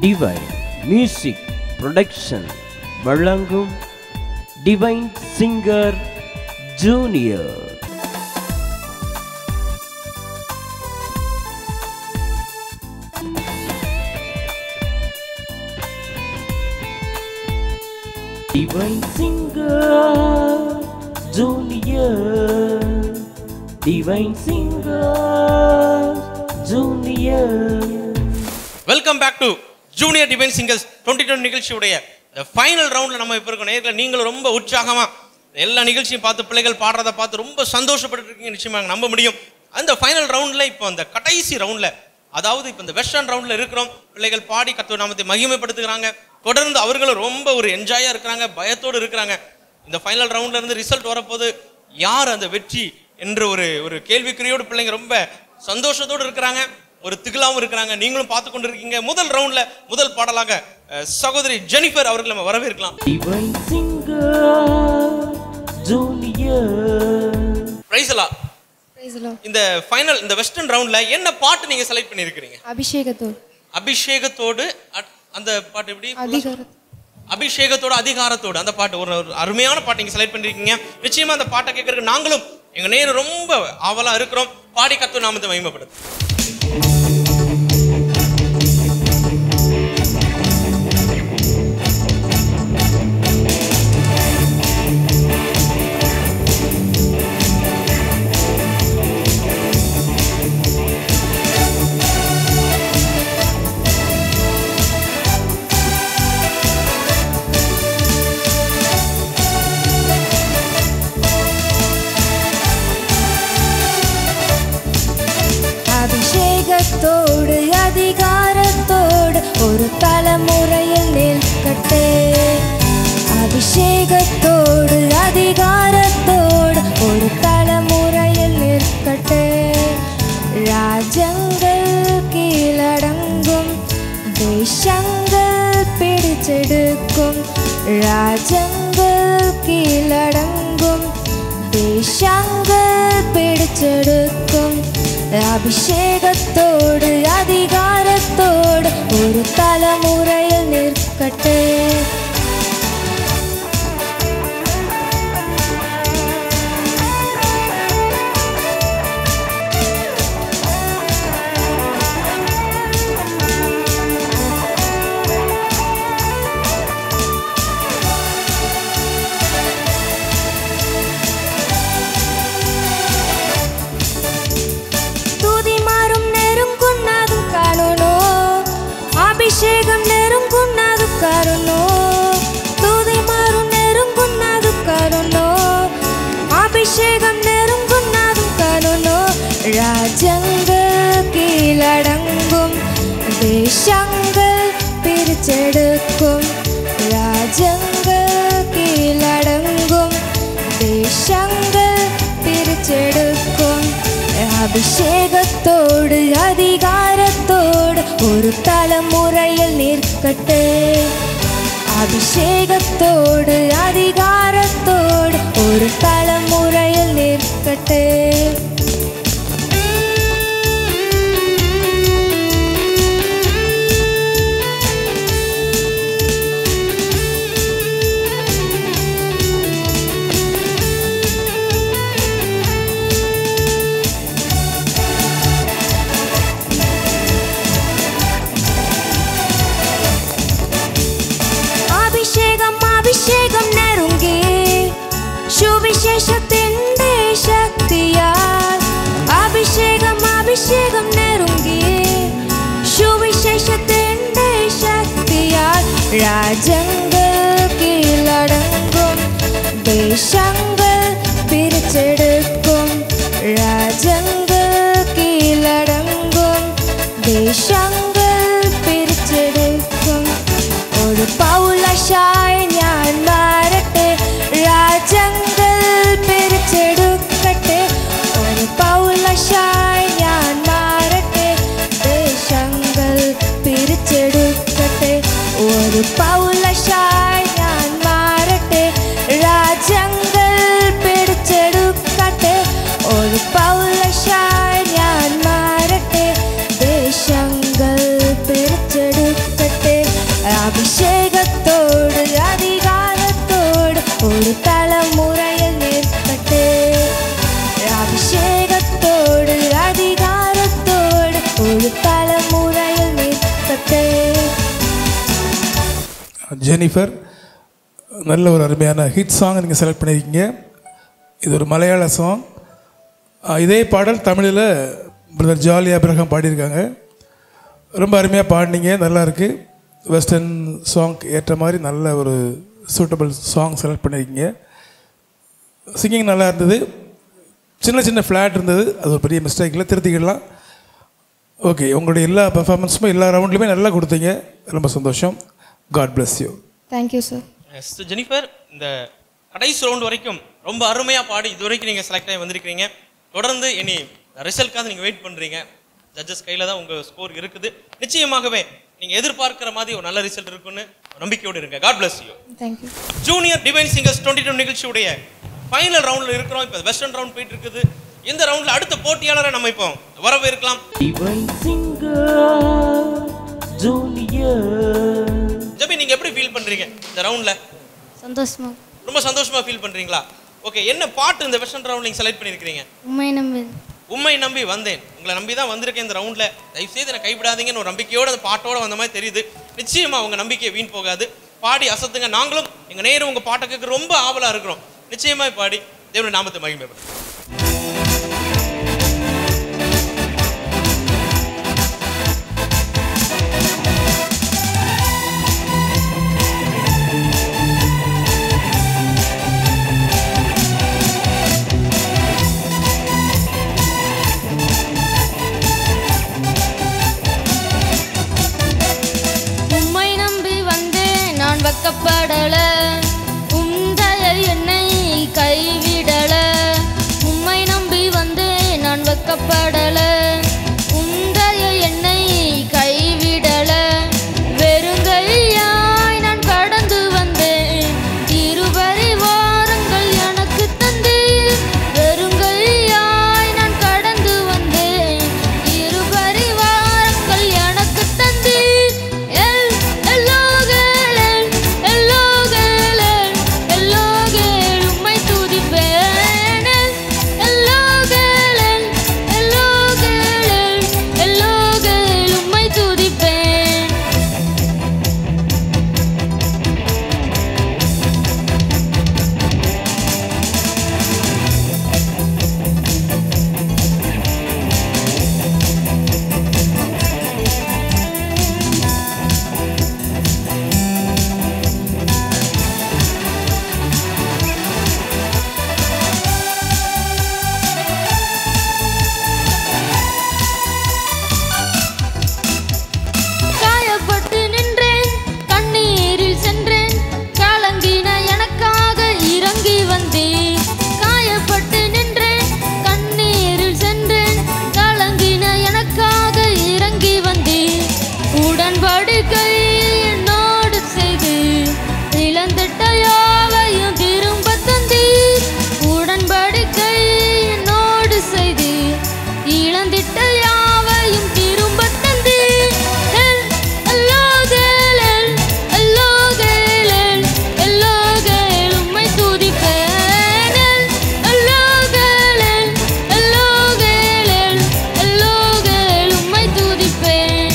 Divine music production வழங்கும் divine singer junior divine singer junior divine singer junior welcome back to junior divine singers twenty twenty நிகழ்ச்சியுடைய இந்த final ரவுண்டில் நம்ம இப்போ இருக்கோம் நேரில் நீங்களும் ரொம்ப உற்சாகமாக எல்லா நிகழ்ச்சியும் பார்த்து பிள்ளைகள் பாடுறதை பார்த்து ரொம்ப சந்தோஷப்பட்டு இருக்கீங்க நிச்சயமாக நம்ப முடியும் அந்த ஃபைனல் ரவுண்டில் இப்போ அந்த கடைசி ரவுண்டில் அதாவது இப்போ இந்த வெஸ்டர்ன் ரவுண்டில் இருக்கிறோம் பிள்ளைகள் பாடி கத்துவ நாமத்தை மகிமைப்படுத்துகிறாங்க தொடர்ந்து அவர்களும் ரொம்ப ஒரு என்ஜாயாக இருக்கிறாங்க பயத்தோடு இருக்கிறாங்க இந்த ஃபைனல் ரவுண்ட்ல இருந்து ரிசல்ட் வரப்போது யார் அந்த வெற்றி என்ற ஒரு ஒரு கேள்விக்குறியோடு பிள்ளைங்க ரொம்ப சந்தோஷத்தோடு இருக்கிறாங்க ஒரு திகிலாவும் இருக்கிறாங்க நீங்களும் பார்த்து கொண்டு இருக்கீங்க முதல் ரவுண்ட்ல முதல் பாடலாக அஹ், சகோதரி ஜெனிஃபர் அவர்கள் நம்ம வரவேற்கலாம் டிவைன் சிங்கர் ஜூனியர் பிரைசலா Praise the Lord. இந்த ஃபைனல் இந்த வெஸ்டர்ன் ரவுண்ட்ல என்ன பாட்டு நீங்க செலக்ட் பண்ணியிருக்கிறீங்க அபிஷேகத்தோடு அபிஷேகத்தோடு அ- அந்த பாட்டு எப்படி அதிகாரம் அபிஷேகத்தோட அதிகாரத்தோடு அந்த பாட்டு ஒரு ஒரு அருமையான பாட்டு நீங்க செலக்ட் பண்ணிருக்கீங்க நிச்சயமா அந்த பாட்டை கேட்கறதுக்கு நாங்களும் எங்க நேரம் ரொம்ப ஆவலா இருக்கிறோம் பாடி கத்து நாமத்தை மகிமைப்படுது அபிஷேகத்தோடு அதிகாரத்தோடு ஒரு தலைமுறையில் நிற்கட்டே அபிஷேகத்தோடு அதிகாரத்தோடு ஒரு தலைமுறையில் நிற்கட்டே ராஜங்கள் கீழடங்கும் தேசங்கள் பிடிச்செடுக்கும் ராஜங்கள் கீழடங்கும் தேசங்கள் பிடிச்செடுக்கும் அபிஷேகத்தோடு அதிகாரத்தோடு ஒரு தலைமுறையில் நிற்கட்டே துதி மாறும் நெருங்குன்னது காணுனோ அபிஷேகம் நெருங்குன்னது கருணோ துதி மாறும் நெருங்குன்னது கருணோ அபிஷேகம் நெருங்குன்னது கருணோ ராஜங்கள் கீழடங்கும் தேசங்கள் பிரிச்செடுக்கும் ராஜங்கள் கீழடங்கும் தேசங்கள் பிரிச்செடுக்கும் அபிஷேகத்தோடு அதிகாரத்தோடு ஒரு தலைமுறையில் நிற்கட்டே அபிஷேகத்தோடு அதிகாரத்தோடு ஒரு தலைமுறையில் நிற்கட்டே அபிஷேகம் அபிஷேகம் நெருங்கி சுவிசேஷத்தின் சக்தியால் அபிஷேகம் அபிஷேகம் நெருங்கி சுவிசேஷத்தின் சக்தியால் ராஜங்கள் கீழடங்கும் தேசங்கள் பிரிச்செடுக்கும் ராஜங்கள் கீழடங்கும் தேசங்கள் பிரிச்செடுக்கும் ഒരു പൗലശായി ഞാൻ മാറട്ടെ രാജ്യങ്ങൾ പിരിച്ചെടുക്കട്ടെ ഒരു പൗലശായി ഞാൻ മാറട്ടെ ദേശങ്ങൾ പിരിച്ചെടുക്കട്ടെ ഒരു പൗലശായി ഞാൻ മാറട്ടെ രാജ്യങ്ങൾ പിടിച്ചെടുക്കട്ടെ ഒരു പൗലശായി ഞാൻ മാറട്ടെ ദേശങ്ങൾ அபிஷேகத்தோடு அதிகாரத்தோடு ஒரு தலைமுறையில் நிற்பட்டு அபிஷேகத்தோடு அதிகாரத்தோடு ஒரு தலைமுறையில் நிற்பட்டு ஜெனிஃபர் நல்ல ஒரு அருமையான ஹிட் சாங் நீங்கள் செலக்ட் பண்ணியிருக்கீங்க இது ஒரு மலையாள சாங் இதே பாடல் தமிழில் பிரதர் ஜாலி அபிரகம் பாடியிருக்காங்க ரொம்ப அருமையாக பாடினீங்க நல்லா இருக்குது வெஸ்டர்ன் சாங் ஏற்ற மாதிரி நல்ல ஒரு சூட்டபிள் சாங் செலக்ட் பண்ணியிருக்கீங்க சிங்கிங் நல்லா இருந்தது சின்ன சின்ன ஃப்ளாட் இருந்தது அது ஒரு பெரிய மிஸ்டேக்கில் திருத்திக்கிடலாம் ஓகே உங்களுடைய எல்லா பெர்ஃபார்மன்ஸுமே எல்லா ரவுண்ட்லையுமே நல்லா கொடுத்தீங்க ரொம்ப சந்தோஷம் God bless you thank you sir yes Jennifer இந்த கடைசி ரவுண்ட் வரைக்கும் ரொம்ப அருமையாக பாடி இது வரைக்கும் நீங்கள் செலக்ட் ஆகி வந்திருக்கிறீங்க தொடர்ந்து இனி ரிசல்ட்காக நீங்கள் வெயிட் பண்ணுறீங்க ஜட்ஜஸ் கையில் தான் உங்கள் ஸ்கோர் இருக்குது நிச்சயமாகவே நீங்கள் எதிர்பார்க்குற மாதிரி ஒரு நல்ல ரிசல்ட் இருக்குன்னு நம்பிக்கையோடு இருங்க God bless you thank you junior divine singers twenty two நிகழ்ச்சியுடைய ஃபைனல் ரவுண்டில் இருக்கிறோம் இப்போ வெஸ்டர்ன் ரவுண்ட் போயிட்டு இருக்குது இந்த ரவுண்டில் அடுத்த போட்டியாளரை நம்ம இப்போ வரவேற்கலாம் Divine Singer Junior ஜபி நீங்கள் எப்படி ஃபீல் பண்ணுறீங்க இந்த ரவுண்டில் சந்தோஷமா ரொம்ப சந்தோஷமாக ஃபீல் பண்ணுறீங்களா ஓகே என்ன பாட்டு இந்த வெஸ்டர்ன் ரவுண்ட் நீங்கள் செலக்ட் பண்ணியிருக்கிறீங்க உண்மை நம்பி உண்மை நம்பி வந்தேன் உங்களை நம்பி தான் வந்திருக்கேன் இந்த ரவுண்டில் தயவுசெய்து என்னை கைவிடாதீங்கன்னு ஒரு நம்பிக்கையோட அந்த பாட்டோட வந்த மாதிரி தெரியுது நிச்சயமா உங்க நம்பிக்கை வீண் போகாது பாடி அசத்துங்க நாங்களும் எங்க நேரம் உங்க பாட்டை கேட்க ரொம்ப ஆவலா இருக்கிறோம் நிச்சயமா பாடி தேவனுடைய நாமத்தை மகிமைப்படும் உம்மை நம்பி வந்தேன் நான் வெக்கப்படல உந்தைய என்னை கைவிடல உம்மை நம்பி வந்தேன் நான் வெக்கப்படல உந்தைய என்னை கைவிடல வெறுங்கையாய் நான் கடந்து வந்தேன் இருபரி வாரங்கள் எனக்கு தந்தீர் வெறுங்கையாய் நான் கடந்து வந்தேன் இருபரி வாரங்கள் எனக்கு தந்தீர் எல் எல்லோகேலன் எல்லோகேலன் எல்லோகேல் உம்மை துதிப்பேன் எல்லோகேலன் எல்லோகேலன் எல்லோகேல் உம்மை துதிப்பேன் காயப்பட்டு நின்றேன் கண்ணீரில் சென்றேன் கலங்கின எனக்காக இறங்கி வந்தேன் காயப்பட்டு நின்றேன் கண்ணீரில் சென்றேன் கலங்கின எனக்காக இறங்கி வந்தேன் உடன்படிக்கை என்னோடு செய்து இழந்திட்ட யாவையும் திரும்ப தந்தீர் உடன்படிக்கை என்னோடு செய்து இழந்திட்ட யாவையும் திரும்ப தந்தீர் எல் எல்லோகேலன் எல்லோகேலன் எல்லோகேல் உம்மை துதிப்பேன் எல் எல்லோகேலன் எல்லோகேலன் எல்லோகேல் உம்மை துதிப்பேன்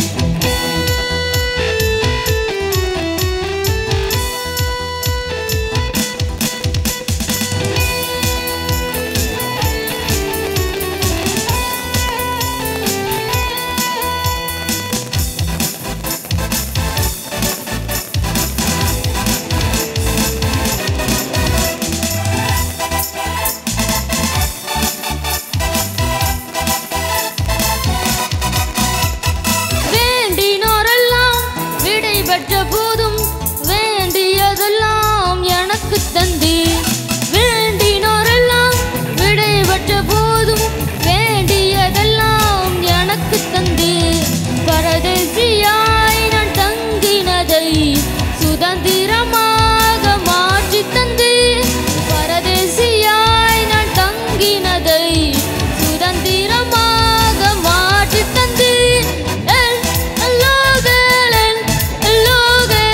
வேண்டினோரெல்லாம் விடை பெற்ற போதும் வேண்டியதெல்லாம் எனக்கு தந்து வேண்டினோரெல்லாம் விடை பெற்ற போதும் வேண்டியதெல்லாம் எனக்கு தந்து பரதேசியாய் நான் தங்கினதை சுதந்திரமாக மாற்றி தந்து பரதேசியாய் நான் தங்கினதை சுதந்திரமாக மாற்றி தந்து எல் எல்லோகேலன் எல்லோகே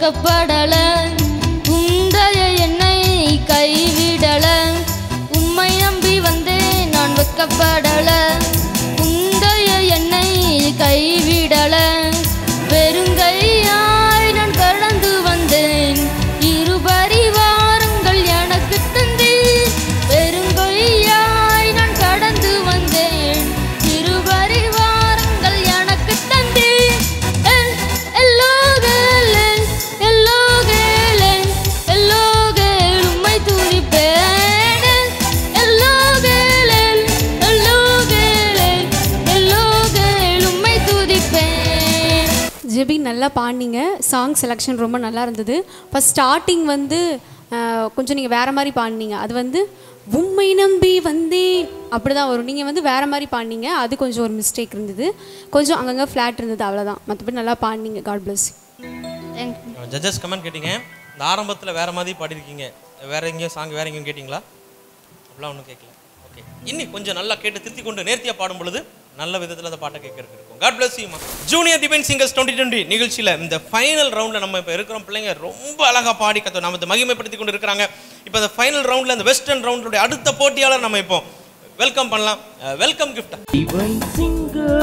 வெக்கப்படல உந்தைய என்னை கைவிடல உம்மை நம்பி வந்தேன் நான் வெக்கப்படல உந்தைய என்னை கைவிடல வெறுங்கையாய் நான் கடந்து வந்தேன் இரு பரிவாரங்கள் எனக்கு தந்தேன் வெறுங்கையாய் நான் கடந்து வந்தேன் இரு பரிவாரங்கள் எனக்கு தந்தேன் எல்- எல்லோ கேளு, எல்லோ கேளு, எல்லோ கேளு, உம்மை துதிப்பேன். எல்லோ கேளு, எல்லோ கேளு, எல்லோ கேளு, உம்மை துதிப்பேன். ஜெபி நல்லா பாடினீங்க சாங் செலெக்ஷன் ரொம்ப நல்லா இருந்தது ஃபஸ்ட் ஸ்டார்டிங் வந்து அஹ், கொஞ்சம் நீங்கள் வேறு மாதிரி பாடினீங்க அது வந்து உம்மை நம்பி வந்தேன் அப்படி தான் வரும் நீங்கள் வந்து வேறு மாதிரி பாடினீங்க அது கொஞ்சம் ஒரு மிஸ்டேக் இருந்தது கொஞ்சம் அங்கங்கே ஃப்ளாட் இருந்தது அவ்வளோதான் மற்றபடி நல்லா பாடினீங்க God bless Thank you. Judges comment கேட்டீங்க இந்த ஆரம்பத்தில் வேற மாதிரி பாடிருக்கீங்க வேற எங்கேயும் சாங் வேற எங்கேயும் கேட்டிங்களா அப்படிலாம் ஒன்றும் கேட்கல ஓகே இன்னி கொஞ்சம் நல்லா கேட்டு திருத்தி கொண்டு நேர்த்தியாக பாடும் பொழுது நல்ல விதத்தில் அந்த பாட்டை கேட்கறதுக்கு இருக்கும் காட் பிளஸ் யூமா junior divine singers twenty twenty நிகழ்ச்சியில் இந்த ஃபைனல் ரவுண்டில் நம்ம இப்போ இருக்கிறோம் பிள்ளைங்க ரொம்ப அழகாக பாடி கற்று நம்ம இந்த மகிமைப்படுத்தி கொண்டு இருக்கிறாங்க இப்போ இந்த ஃபைனல் ரவுண்டில் இந்த வெஸ்டர்ன் ரவுண்டுடைய அடுத்த போட்டியாளர் நம்ம இப்போ வெல்கம் பண்ணலாம் welcome gift Divine Singer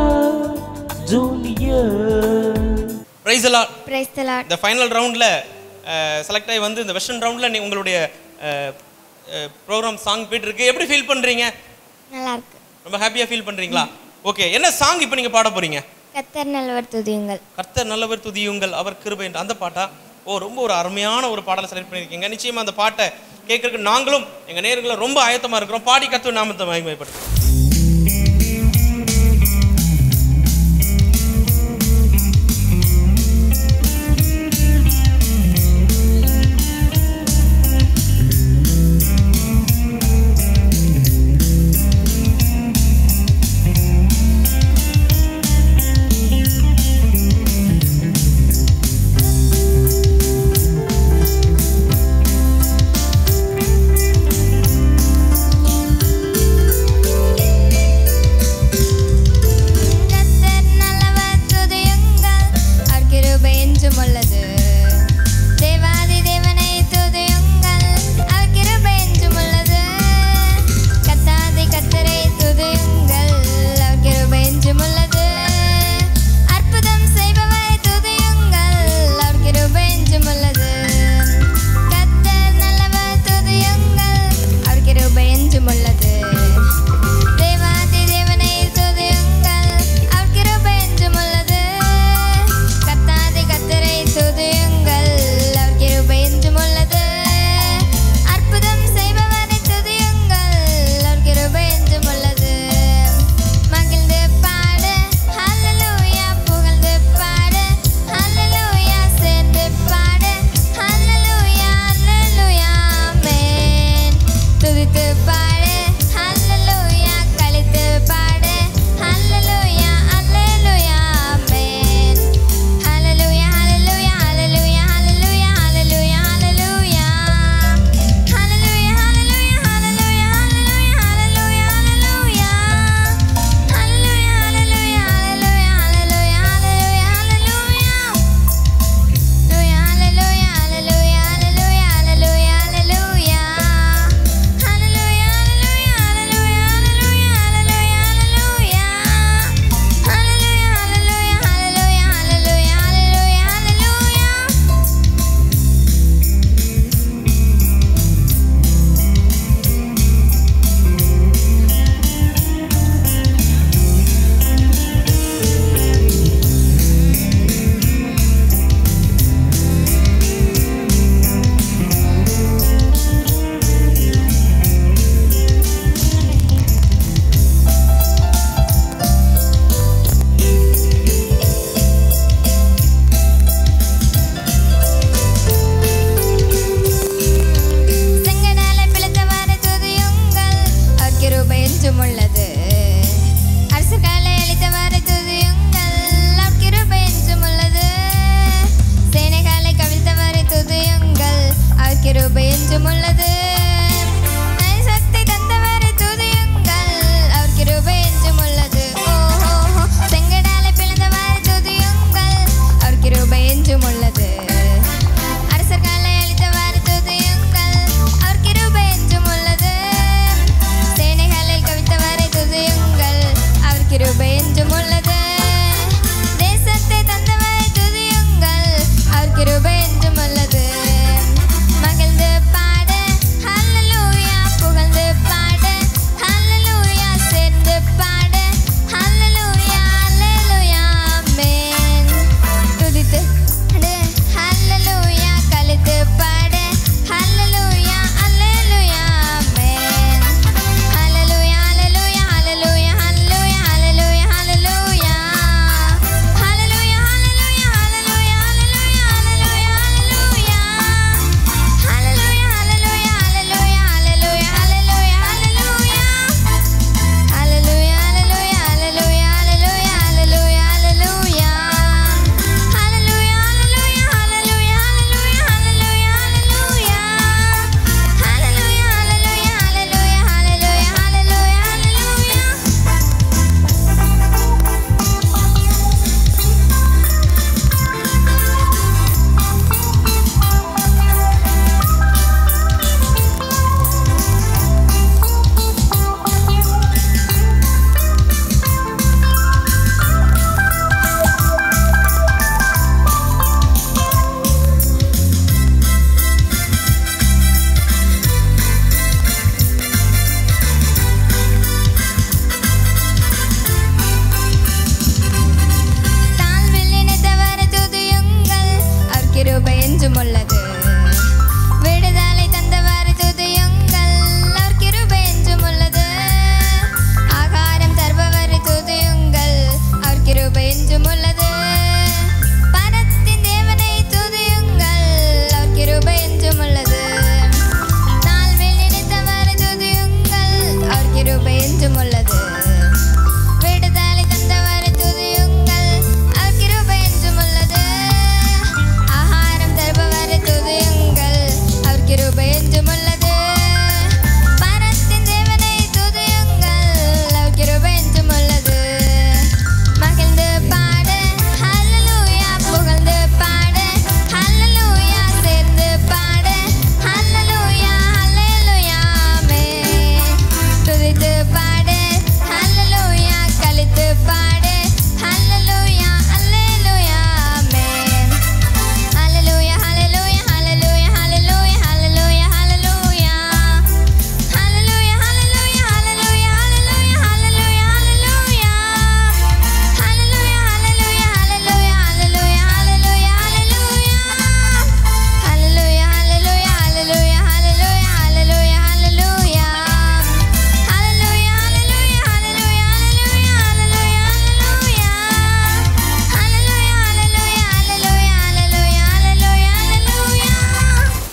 Junior praise எல்லாம் Praise the Lord. இந்த ஃபைனல் ரவுண்டில் செலக்ட் ஆகி வந்து இந்த வெஸ்டர்ன் ரவுண்டில் நீ உங்களுடைய ப்ரோக்ராம் சாங் போயிட்டு இருக்கு எப்படி ஃபீல் பண்ணுறீங்க நல்லா இருக்கு ரொம்ப ஹாப்பியாக ஃபீல் பண்ணுறீங்களா ஓகே என்ன சாங் இப்போ நீங்கள் பாட போகிறீங்க கத்தர் நல்லவர் துதியுங்கள் கர்த்தர் நல்லவர் துதியுங்கள் அவர் கிருபை என்ற அந்த பாட்டா ஓ ரொம்ப ஒரு அருமையான ஒரு பாடலை செலக்ட் பண்ணியிருக்கீங்க நிச்சயமா அந்த பாட்டை கேட்கறதுக்கு நாங்களும் எங்கள் நேர்களும் ரொம்ப ஆயத்தமாக இருக்கிறோம் பாடி கத்து நாமத்தை மகிமைப்படுத்தும் கத்தர்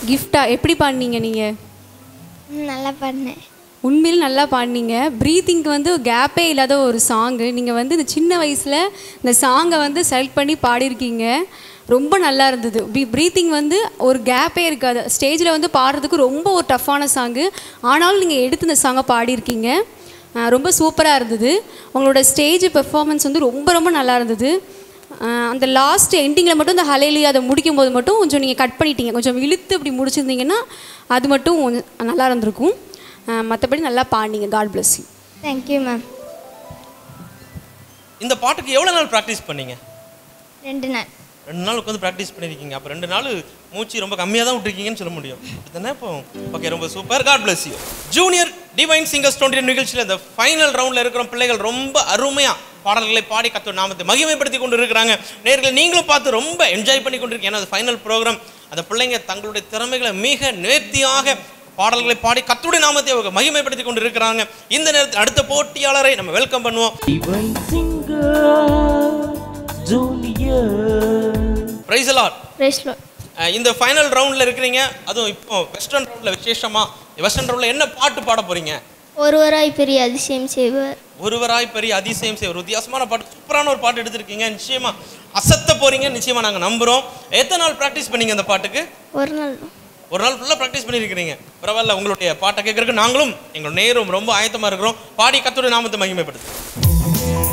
கிஃப்டா எப்படி பாடினீங்க நீங்கள் ம், நல்லா பண்ணேன் உண்மையில் நல்லா பாடினீங்க ப்ரீத்திங்க்கு வந்து கேப்பே இல்லாத ஒரு சாங்கு நீங்கள் வந்து இந்த சின்ன வயசில் இந்த சாங்கை வந்து செலக்ட் பண்ணி பாடியிருக்கீங்க ரொம்ப நல்லா இருந்தது ப்ரீ ப்ரீத்திங் வந்து ஒரு கேப்பே இருக்காது ஸ்டேஜில் வந்து பாடுறதுக்கு ரொம்ப ஒரு டஃப்பான சாங்கு ஆனாலும் நீங்கள் எடுத்து இந்த சாங்கை பாடியிருக்கீங்க அஹ் ரொம்ப சூப்பராக இருந்தது உங்களோட ஸ்டேஜ் பெர்ஃபார்மன்ஸ் வந்து ரொம்ப ரொம்ப நல்லா இருந்தது அஹ் அந்த லாஸ்ட் எண்டிங்கில் மட்டும் இந்த ஹலேலி அதை முடிக்கும் போது மட்டும் கொஞ்சம் நீங்கள் கட் பண்ணிட்டீங்க கொஞ்சம் இழுத்து அப்படி முடிச்சிருந்தீங்கன்னா அது மட்டும் கொஞ்சம் நல்லா இருந்திருக்கும் மற்றபடி நல்லா பாடினீங்க God bless you thank you ma'am இந்த பாட்டுக்கு எவ்வளோ நாள் ப்ராக்டிஸ் பண்ணீங்க ரெண்டு நாள் ரெண்டு நாள் உட்காந்து ப்ராக்டிஸ் பண்ணியிருக்கீங்க அப்போ ரெண்டு நாள் மூச்சு ரொம்ப கம்மியாக தான் விட்டுருக்கீங்கன்னு சொல்ல முடியும் அப்படித்தானே இப்போ ஓகே ரொம்ப super God bless you junior divine singers twenty நிகழ்ச்சியில் இந்த ஃபைனல் ரவுண்டில் இருக்கிற பிள்ளைகள் ரொம்ப அருமையாக பாடல்களை பாடி கத்தோ நாமத்தை மகிமைப்படுத்தி கொண்டு இருக்கிறாங்க நேர்களை நீங்களும் பார்த்து ரொம்ப என்ஜாய் பண்ணி கொண்டு இருக்கீங்க ஏன்னா அது ஃபைனல் ப்ரோக்ராம் அந்த பிள்ளைங்க தங்களுடைய திறமைகளை மிக நேர்த்தியாக பாடல்களை பாடி கத்துடைய நாமத்தை அவங்க மகிமைப்படுத்தி கொண்டு இருக்கிறாங்க இந்த நேரத்தில் அடுத்த போட்டியாளரை நம்ம வெல்கம் பண்ணுவோம் Divine Singer Junior praise lord பிரேஸ்லோ இந்த ஃபைனல் ரவுண்டில் இருக்கிறீங்க அதுவும் இப்போ வெஸ்டர்ன் ரவுண்டில் விசேஷமா வெஸ்டர்ன் ரவுண்டில் என்ன பாட்டு பாட போறீங்க ஒருவராய் பெரிய அதிசயம் செய்வர் ஒருவராய் பெரிய அதிசயம் செய்ய ஒரு வித்தியாசமான பாட்டு சூப்பரான ஒரு பாட்டு எடுத்திருக்கீங்க நிச்சயமா அசத்த போறீங்க நிச்சயமா நாங்கள் நம்புறோம் எத்தனை நாள் ப்ராக்டிஸ் பண்ணீங்க அந்த பாட்டுக்கு ஒரு நாள் ஒரு நாள் ஃபுல்லாக ப்ராக்டிஸ் பண்ணியிருக்கிறீங்க பரவாயில்ல உங்களுடைய பாட்டை கேட்கறதுக்கு நாங்களும் எங்களோட நேரும் ரொம்ப ஆயத்தமாக இருக்கிறோம் பாடி கத்தோட நாமத்தை மகிமைப்படுத்து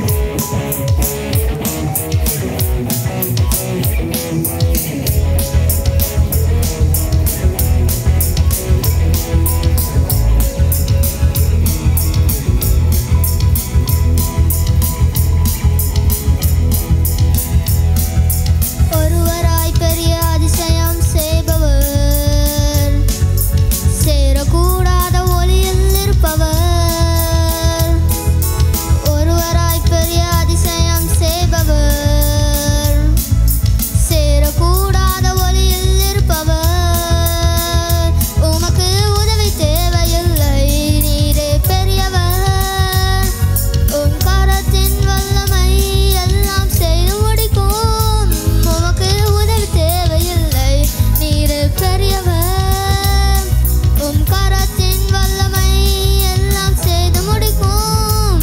ஒருவராய் பெரிய அதிசயம் செய்பவர் சேரக்கூடாத ஒளியில் இருப்பவர் ஒருவராய் பெரிய அதிசயம் செய்பவர் சேரக்கூடாத ஒளியில் இருப்பவர் உமக்கு உதவி தேவையில்லை நீரே பெரியவர் உம் கரத்தின் வல்லமை எல்லாம் செய்து முடிக்கும் உமக்கு உதவி தேவையில்லை நீரே பெரியவர் உம் கரத்தின் வல்லமை எல்லாம் செய்து முடிக்கும்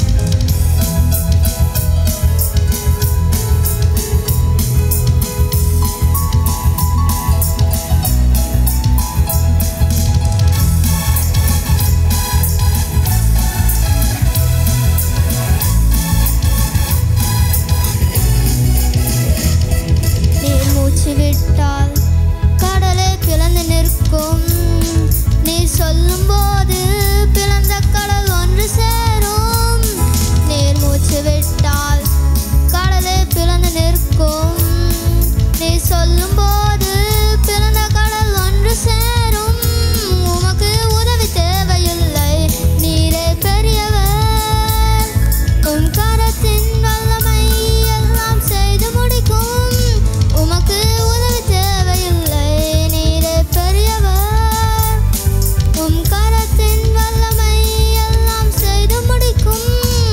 நீர் மூச்சு விட்டால் கடலே பிளந்து நிற்கும் நீர் சொல்லும்போது பிளந்த கடல் ஒன்று சேரும் நீர் மூச்சு விட்டால் கடலே பிளந்து நிற்கும் நீர் சொல்லும்போது பிளந்த கடல் ஒன்று சேரும் உமக்கு உதவி தேவையில்லை நீரே பெரியவர் உம் கரத்தின் வல்லமை எல்லாம் செய்து முடிக்கும் உமக்கு உதவி தேவையில்லை நீரே பெரியவர் உம் கரத்தின் வல்லமை எல்லாம் செய்து முடிக்கும்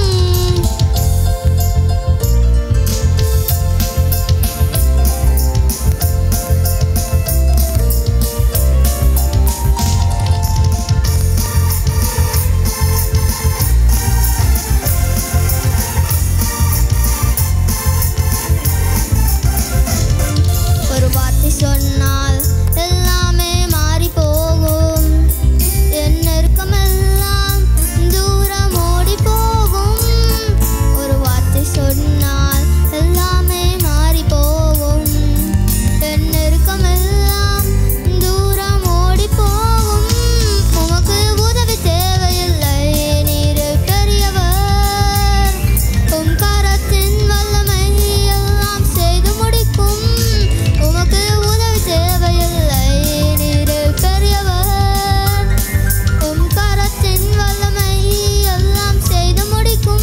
ஒரு வார்த்தை சொன்னால் எல்லாமே மாறி போகும் என் நெருக்கமெல்லாம் தூரம் ஓடி போகும் ஒரு வார்த்தை சொன்னால் எல்லாமே மாறி போகும் என் நெருக்கமெல்லாம் தூரம் ஓடி போகும் உமக்கு உதவி தேவையில்லை நீர் பெரியவர் உம் கரத்தின் வல்லமை எல்லாம் செய்து முடிக்கும் உமக்கு உதவி தேவையில்லை நீர் பெரியவர் உம் கரத்தின் வல்லமை எல்லாம் செய்து முடிக்கும்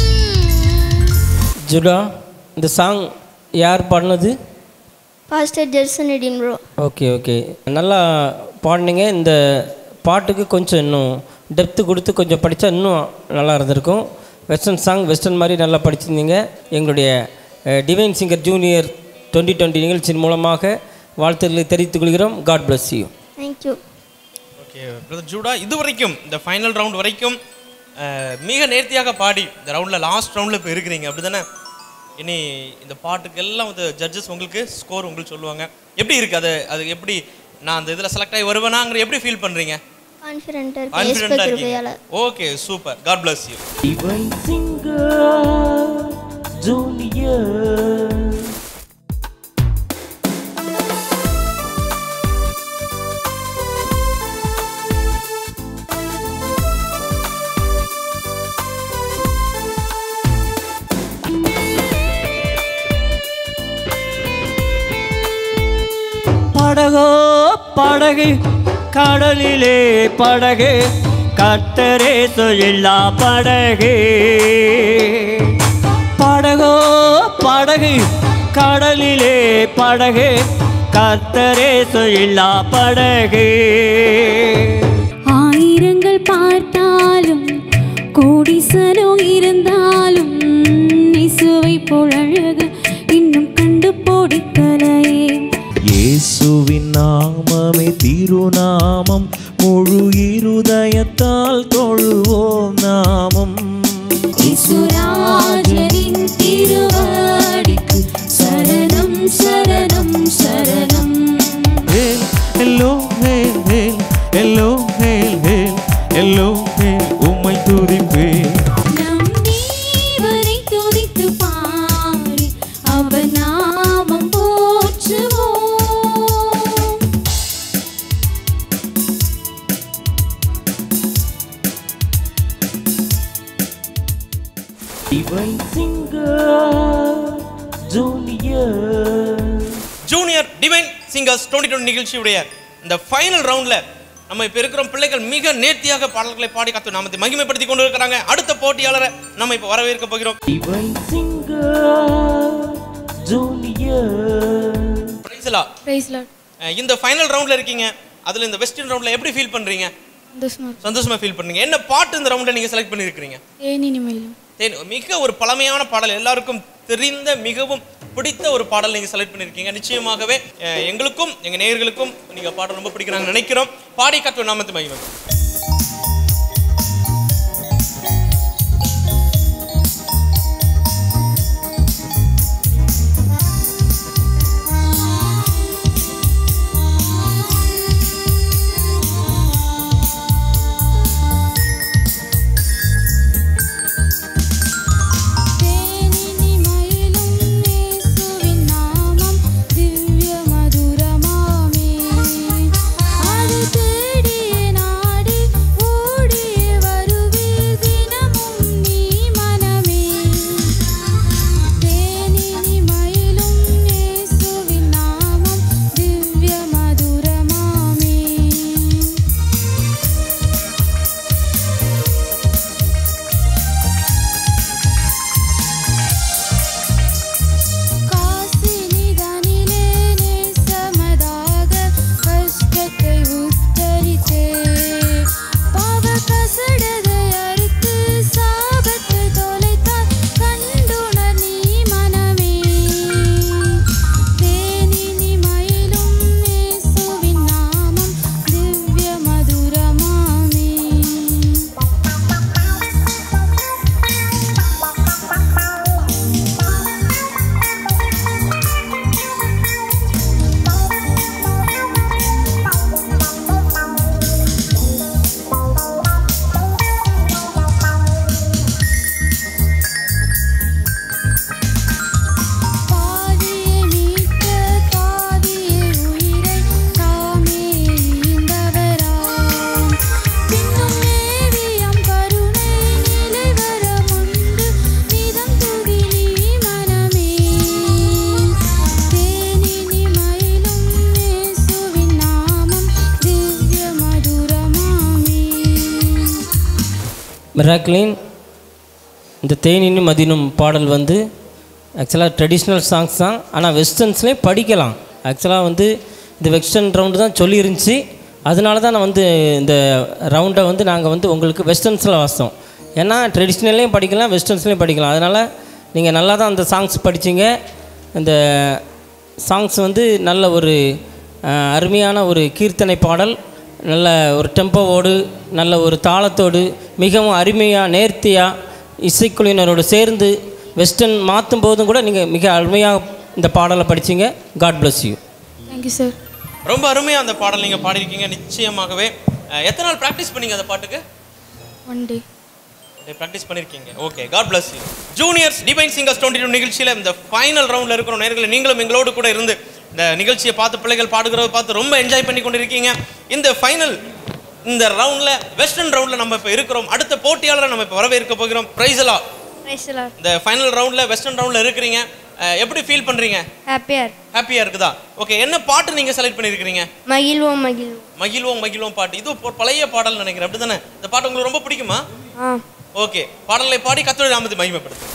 ஜுடா இந்த சாங் யார் பாடினது pastor Jerson Edwin bro okay okay நல்லா பாடினீங்க இந்த பாட்டுக்கு கொஞ்சம் இன்னும் டெப்த்து கொடுத்து கொஞ்சம் படித்தா இன்னும் நல்லா இருந்திருக்கும் வெஸ்டர்ன் சாங் வெஸ்டர்ன் மாதிரி நல்லா படிச்சிருந்தீங்க எங்களுடைய divine singer junior twenty twenty நிகழ்ச்சியின் மூலமாக வாழ்த்துக்களை தெரிவித்துக் கொள்கிறோம் God bless you thank you okay brother Judah இது வரைக்கும் இந்த ஃபைனல் ரவுண்ட் வரைக்கும் அஹ், மிக நேர்த்தியாக பாடி இந்த ரவுண்டில் லாஸ்ட் ரவுண்டில் இப்போ இருக்கிறீங்க அப்படி தானே இனி இந்த பாட்டுக்கு எல்லாம் வந்து ஜட்ஜஸ் உங்களுக்கு ஸ்கோர் உங்களுக்கு சொல்லுவாங்க எப்படி இருக்கு அது அது எப்படி நான் அந்த இதில் செலக்ட் ஆகி வருவேனாங்கிற எப்படி ஃபீல் பண்ணுறீங்க கான்ஃபிடென்ட்டாக இருக்கு கான்ஃபிடென்ட்டாக ஏஸ்ப இருக்கீங்க கிருபையால் okay super God bless you Divine Singer Junior படகோ படகு கடலிலே படகு கத்தரே தொழிலா படகு படகோ படகு கடலிலே படகு கத்தரே தொழிலா படகு ஆயிரங்கள் பார்த்தாலும் கோடிசனம் இருந்தாலும் இசுவை போழழகு இன்னும் கண்டு போடிக்கலையே இயேசுவின் நாமமே திருநாமம் முழு இருதயத்தால் தொழுவோம் நாமம் இசுராஜரின் திருவடிக்கு சரணம் சரணம் சரணம் hail hello hail hail hello hail hail hello hail உம்மை துதிப்பேன் நம் தேவனை துதித்து பாடி அவர் நாமம் போற்றுவோம் Divine Singer Junior junior divine singers twenty twenty நிகழ்ச்சியுடைய இந்த ஃபைனல் ரவுண்டில் நம்ம இப்போ இருக்கிற பிள்ளைகள் மிக நேர்த்தியாக பாடல்களை பாடி கத்து நாமத்தை மகிமைப்படுத்தி கொண்டு இருக்கிறாங்க அடுத்த போட்டியாளரை நம்ம இப்போ வரவேற்க போகிறோம் Divine Singer Junior பிரைஸ்லா ப்ரைஸ் லாட் இந்த ஃபைனல் ரவுண்டில் இருக்கீங்க அதில் இந்த வெஸ்டர்ன் ரவுண்டில் எப்படி ஃபீல் பண்ணுறீங்க சந்தோஷமா சந்தோஷமா ஃபீல் பண்ணுறீங்க என்ன பாட்டு இந்த ரவுண்டில் நீங்கள் செலக்ட் பண்ணியிருக்கிறீங்க ஏனி நிமையிலும் தேன் மிக ஒரு பழமையான பாடல் எல்லாருக்கும் தெரிந்த மிகவும் பிடித்த ஒரு பாடல் நீங்கள் செலக்ட் பண்ணியிருக்கீங்க நிச்சயமாகவே அஹ், எங்களுக்கும் எங்கள் நேயர்களுக்கும் நீங்கள் பாடல் ரொம்ப பிடிக்கிறாங்க நினைக்கிறோம் பாடி கத்துவ நாமத்து மகிமை தேனினி மயிலும் இயேசுவின் நாமம் திவ்ய மதுரமாமே அது தேடியே நாடி ஓடியே வருவீர் தினமும் நீ மனமே தேனினி மயிலும் இயேசுவின் நாமம் திவ்ய மதுரமாமே காசினிதனிலே நேசமதாக கஷ்டத்தை உத்தரித்தே பாவ கசடதை அறுத்து சாபத்தை தொலைத்தார் கண்டுணர் நீ மனமே தேனினி மயிலும் இயேசுவின் நாமம் திவ்ய மதுரமாமே பாவியை மீட்க தாவியை உயிரை தாமே ஈந்தவராம் பின்னும் மேவியம் கருணை நிலைவரமுண்டு நிதம் துதி நீ மனமே தேனினி மயிலும் இயேசுவின் நாமம் திவ்ய மதுரமாமே மிராக்லின் இந்த தேனினும் மதினும் பாடல் வந்து ஆக்சுவலாக ட்ரெடிஷ்னல் சாங்ஸ் தான் ஆனால் வெஸ்டர்ன்ஸ்லேயும் படிக்கலாம் ஆக்சுவலாக வந்து இந்த வெஸ்டர்ன் ரவுண்டு தான் சொல்லியிருந்துச்சு அதனால தான் நான் வந்து இந்த ரவுண்டை வந்து நாங்கள் வந்து உங்களுக்கு வெஸ்டர்ன்ஸில் வாசித்தோம் ஏன்னா ட்ரெடிஷ்னல்லையும் படிக்கலாம் வெஸ்டர்ன்ஸ்லேயும் படிக்கலாம் அதனால் நீங்கள் நல்லா தான் அந்த சாங்ஸ் படிச்சீங்க இந்த சாங்ஸ் வந்து நல்ல ஒரு அஹ், அருமையான ஒரு கீர்த்தனை பாடல் நல்ல ஒரு டெம்போவோடு நல்ல ஒரு தாளத்தோடு மிகவும் அருமையாக நேர்த்தியாக இசைக்குழுவினரோடு சேர்ந்து வெஸ்டர்ன் மாற்றும் போதும் கூட நீங்கள் மிக அருமையாக இந்த பாடலை படிச்சீங்க God bless you thank you sir ரொம்ப அருமையாக அந்த பாடல் நீங்கள் பாடியிருக்கீங்க நிச்சயமாகவே அஹ், எத்தனை நாள் ப்ராக்டிஸ் பண்ணீங்க அந்த பாட்டுக்கு ஒன் டே ப்ராக்டிஸ் பண்ணியிருக்கீங்க okay God bless you juniors divine singers twenty two நிகழ்ச்சியில் இந்த ஃபைனல் ரவுண்டில் இருக்கிற நேர்களை நீங்களும் எங்களோடு கூட இருந்து இந்த நிகழ்ச்சியை பார்த்து பிள்ளைகள் பாடுகிறத பார்த்து ரொம்ப என்ஜாய் பண்ணி கொண்டு இருக்கீங்க இந்த ஃபைனல் இந்த ரவுண்டில் வெஸ்டர்ன் ரவுண்டில் நம்ம இப்போ இருக்கிறோம் அடுத்த போட்டியாளரை நம்ம இப்போ வரவேற்க போகிறோம் பிரைஸ்லா பிரைஸ்லார் இந்த ஃபைனல் ரவுண்டில் வெஸ்டர்ன் ரவுண்டில் இருக்கிறீங்க அஹ், எப்படி ஃபீல் பண்ணுறீங்க ஹாப்பியார் ஹாப்பியாக இருக்குதா ஓகே என்ன பாட்டு நீங்கள் செலக்ட் பண்ணியிருக்கிறீங்க மகிழ்வோம் மகிழ்வோம் மகிழ்வோம் மகிழ்வோம் பாட்டு இது ஒரு பழைய பாடல் நினைக்கிறேன் அப்படி தானே இந்த பாட்டு உங்களுக்கு ரொம்ப பிடிக்குமா ஆ ஓகே பாடலை பாடி கத்தோட நாமத்தை மகிமைப்படுத்து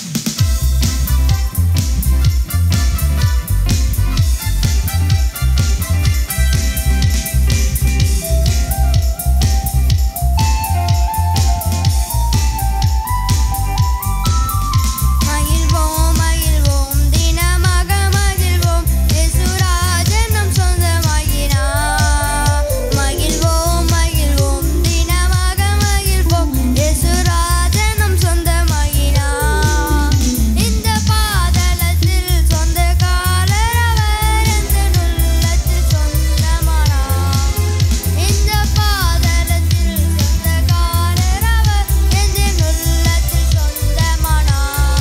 மகிழ்வோம் மகிழ்வோம் தினமாக மகிழ்வோம் இயேசுராஜன் நம் சொந்தமாகினார் மகிழ்வோம் மகிழ்வோம் தினமாக மகிழ்வோம் இயேசுராஜன் நம் சொந்தமாகினார் இந்த பாதலத்தில் சொந்தக்காரர் அவர் எந்த உள்ளத்தில் சொந்தமானார் இந்த பாதலத்தில் சொந்தக்காரர் அவர் எந்த உள்ளத்தில் சொந்தமானார்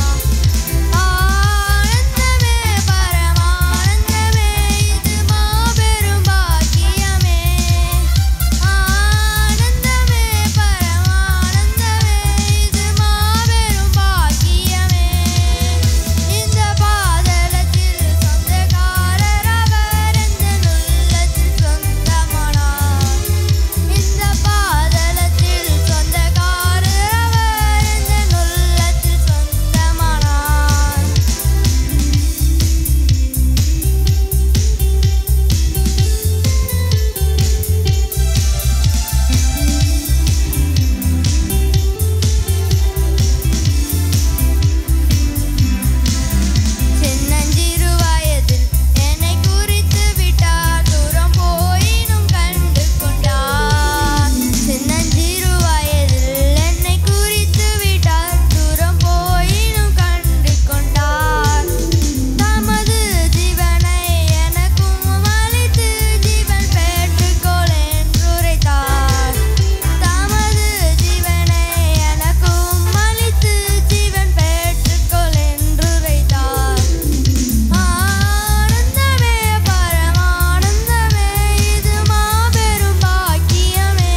ஆனந்தமே பரமானந்தமே இது மாபெரும் பாக்கியமே ஆனந்தமே பரமானந்தமே இது மாபெரும் பாக்கியமே இந்த பாதலத்தில் சொந்தக்காரர் அவர் எந்த உள்ளத்தில் சொந்தமானார் இந்த பாதலத்தில் சொந்தக்காரர் அவர் எந்த உள்ளத்தில் சொந்தமானார் சின்னஞ்சிறு வயதில் என்னை குறித்து விட்டார் தூரம் போயினும் கண்டு கொண்டார் சின்னஞ்சிறு வயதில் என்னை குறித்து விட்டார் தூரம் போயினும் கண்டு கொண்டார் தமது ஜீவனை எனக்கும் அளித்து ஜீவன் பெற்றுக்கொள் என்று உரைத்தார் தமது ஜீவனை எனக்கும் அளித்து ஜீவன் பெற்றுக்கொள் என்று உரைத்தார் ஆனந்தமே பரமானந்தமே இது மாபெரும் பாக்கியமே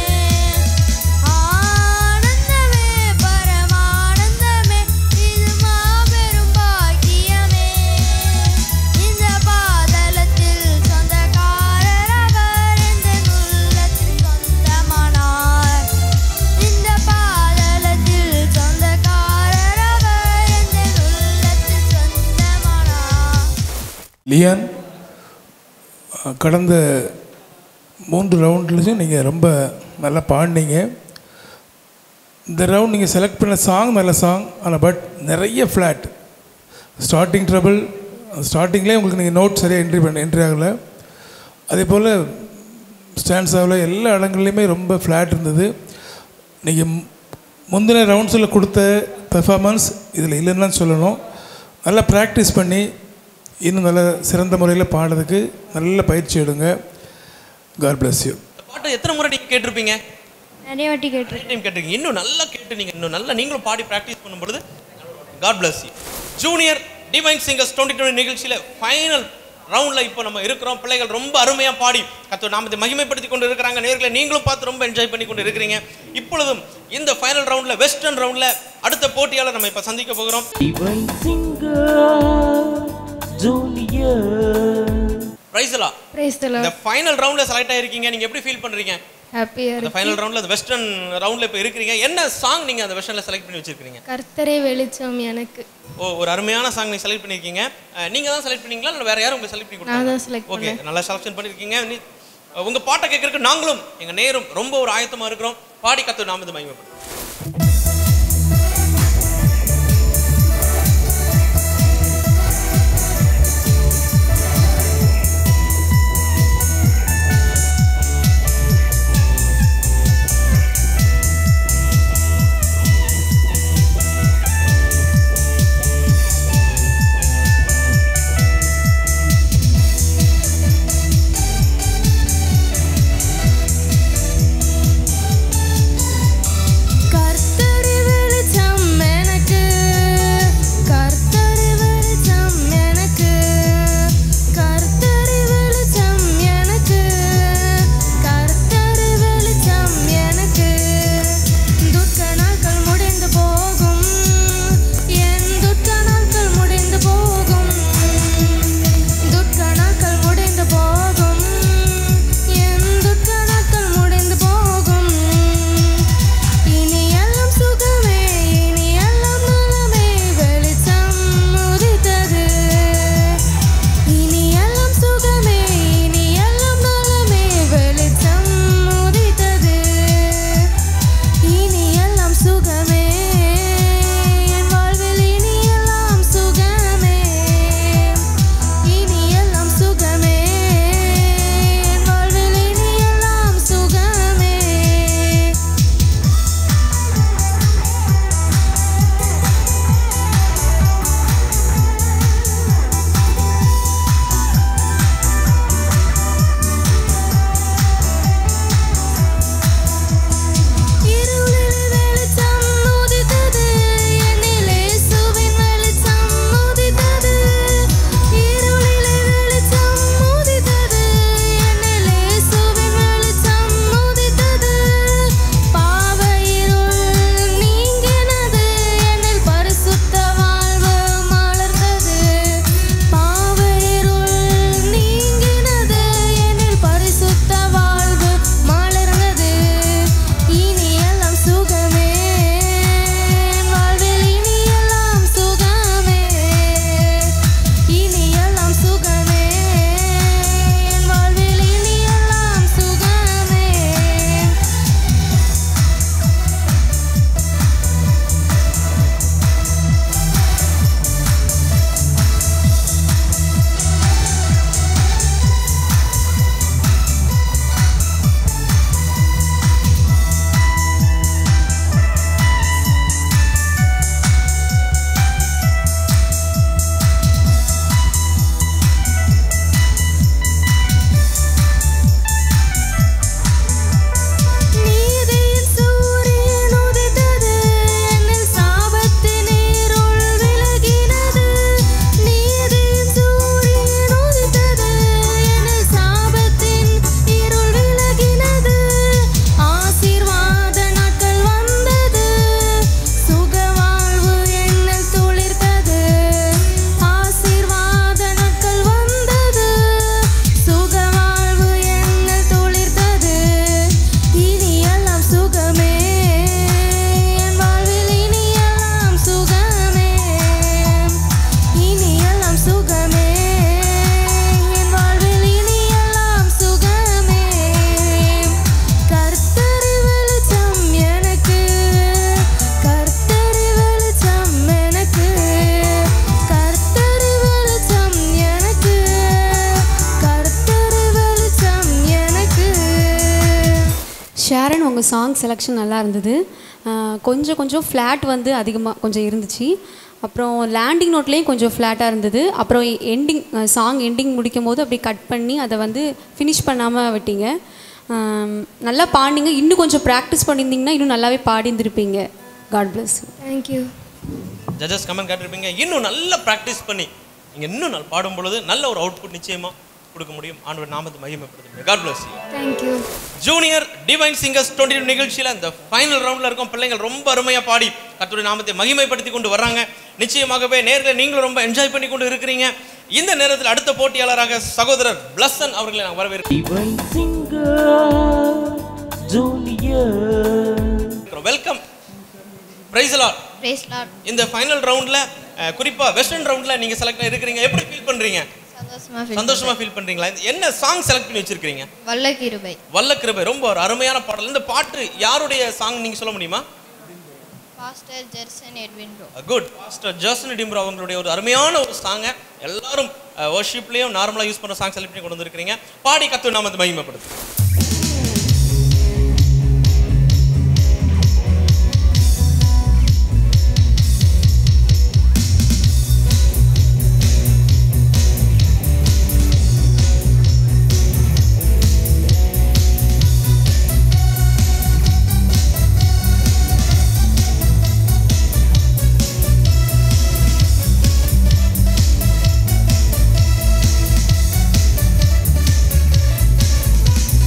ஆனந்தமே பரமானந்தமே இது மாபெரும் பாக்கியமே இந்த பாதலத்தில் சொந்தக்காரர் அவர் எந்த உள்ளத்தில் சொந்தமானார் இந்த பாதலத்தில் சொந்தக்காரர் அவர் எந்த உள்ளத்தில் சொந்தமானார் லியான் அஹ், கடந்த மூன்று ரவுண்ட்லையும் நீங்கள் ரொம்ப நல்லா பாடினீங்க இந்த ரவுண்ட் நீங்கள் செலக்ட் பண்ண சாங் நல்ல சாங் ஆனால் பட் நிறைய ஃப்ளாட் ஸ்டார்டிங் ட்ரபிள் ஸ்டார்டிங்லேயே உங்களுக்கு நீங்கள் நோட் சரியாக என்ட்ரி பண்ண என்ட்ரி ஆகலை அதே போல் ஸ்டாண்ட்ஸாவில் எல்லா இடங்கள்லையுமே ரொம்ப ஃப்ளாட் இருந்தது நீங்கள் முந்தின ரவுண்ட்ஸில் கொடுத்த பெர்ஃபார்மன்ஸ் இதில் இல்லைன்னு தான் சொல்லணும் நல்லா ப்ராக்டிஸ் பண்ணி இன்னும் நல்ல சிறந்த முறையில் பாடுறதுக்கு நல்ல பயிற்சி எடுங்க காட் bless யூ இந்த பாட்டு எத்தனை முறை நீங்கள் கேட்டிருப்பீங்க நிறைய வாட்டி கேட்டிருக்கேன் நிறைய டைம் கேட்டிருக்கீங்க இன்னும் நல்லா கேட்டு நீங்கள் இன்னும் நல்லா நீங்களும் பாடி ப்ராக்டிஸ் பண்ணும்பொழுது God bless you junior divine singers twenty twenty நிகழ்ச்சியில் ஃபைனல் ரவுண்டில் இப்போ நம்ம இருக்கிறோம் பிள்ளைகள் ரொம்ப அருமையாக பாடி கத்து நாமத்தை மகிமைப்படுத்தி கொண்டு இருக்கிறாங்க நேர்களை நீங்களும் பார்த்து ரொம்ப என்ஜாய் பண்ணி கொண்டு இருக்கிறீங்க இப்பொழுதும் இந்த ஃபைனல் ரவுண்டில் வெஸ்டர்ன் ரவுண்டில் அடுத்த போட்டியாளர் நம்ம இப்போ சந்திக்க போகிறோம் Divine singer, Junior. பிரைஸ்லா பிரைஸ் இந்த தலா ஃபைனல் ரவுண்டில் செலக்ட் ஆயிருக்கீங்க நீங்கள் எப்படி ஃபீல் பண்ணுறீங்க ஹாப்பியாக அந்த ஃபைனல் ரவுண்டில் அந்த வெஸ்டர்ன் ரவுண்டில் இப்போ இருக்கிறீங்க என்ன சாங் நீங்கள் அந்த வெஸ்டர்னில் செலக்ட் பண்ணி வச்சிருக்கீங்க கர்த்தரே வெளிச்சம் எனக்கு ஓ ஒரு அருமையான சாங் நீங்க செலக்ட் பண்ணிருக்கீங்க அஹ், நீங்க தான் செலக்ட் பண்ணீங்களா இல்லை வேற யாரும் உங்களுக்கு செலக்ட் பண்ணி நான் கொடுத்தாங்க தான் செலக்ட் ஓகே நல்லா செலக்ஷன் பண்ணிருக்கீங்க நீ- அஹ், உங்க பாட்டை கேட்கறதுக்கு நாங்களும் எங்க நேரும் ரொம்ப ஒரு ஆயத்தமா இருக்கிறோம் பாடி கத்து நாம இது மகிமைப்படும் உங்கள் சாங் செலெக்ஷன் நல்லா இருந்தது அஹ், கொஞ்சம் கொஞ்சம் ஃப்ளாட் வந்து அதிகமாக கொஞ்சம் இருந்துச்சு அப்புறம் லேண்டிங் நோட்லேயும் கொஞ்சம் ஃப்ளாட்டாக இருந்தது அப்புறம் எண்டிங் சாங் எண்டிங் முடிக்கும் போது அப்படி கட் பண்ணி அதை வந்து ஃபினிஷ் பண்ணாமல் விட்டீங்க அம், நல்லா பாடினீங்க இன்னும் கொஞ்சம் ப்ராக்டிஸ் பண்ணியிருந்தீங்கன்னா இன்னும் நல்லாவே பாடியிருந்திருப்பீங்க God bless thank you judges comment கேட்டிருப்பீங்க இன்னும் நல்லா ப்ராக்டிஸ் பண்ணி நீங்கள் இன்னும் நல்லா பாடும் பொழுது நல்ல ஒரு அவுட்புட் நிச்சயமாக கொடுக்க முடியும் ஆண்டவர் நாமத்தை மகிமைப்படுத்த God bless thank you junior divine singers twenty two நிகழ்ச்சியில் இந்த ஃபைனல் ரவுண்டில் இருக்கும் பிள்ளைங்கள் ரொம்ப அருமையாக பாடி கர்த்தருடைய நாமத்தை மகிமைப்படுத்தி கொண்டு வர்றாங்க நிச்சயமாகவே நேரில் நீங்களும் ரொம்ப என்ஜாய் பண்ணி கொண்டு இருக்கிறீங்க இந்த நேரத்தில் அடுத்த போட்டியாளராக சகோதரர் பிளஸ்ஸன் அவர்களை நான் வரவேற்கிறேன் Divine singer, Junior. Welcome praise lord praise lord இந்த ஃபைனல் ரவுண்டில் குறிப்பாக வெஸ்டர்ன் ரவுண்டில் நீங்கள் செலக்ட் இருக்கிறீங்க எப்படி ஃபீல் பண்ணுறீங்க சந்தோஷமா சந்தோஷமா ஃபீல் பண்றீங்களா இந்த என்ன சாங் செலக்ட் பண்ணி வச்சிருக்கீங்க வல்ல கிருபை வல்ல கிருபை ரொம்ப ஒரு அருமையான பாடல் இந்த பாட்டு யாருடைய சாங் நீங்க சொல்ல முடியுமா pastor Jerson Edwin bro good master Jason டிம்ரோ அவங்களுடைய ஒரு அருமையான ஒரு சாங்கை எல்லாரும் வர்ஷிப்லேயும் நார்மலாக யூஸ் பண்ண சாங் செலக்ட் பண்ணி கொண்டு வந்திருக்கிறீங்க பாடி கத்து நாம மகிமைப்படுத்து வல்ல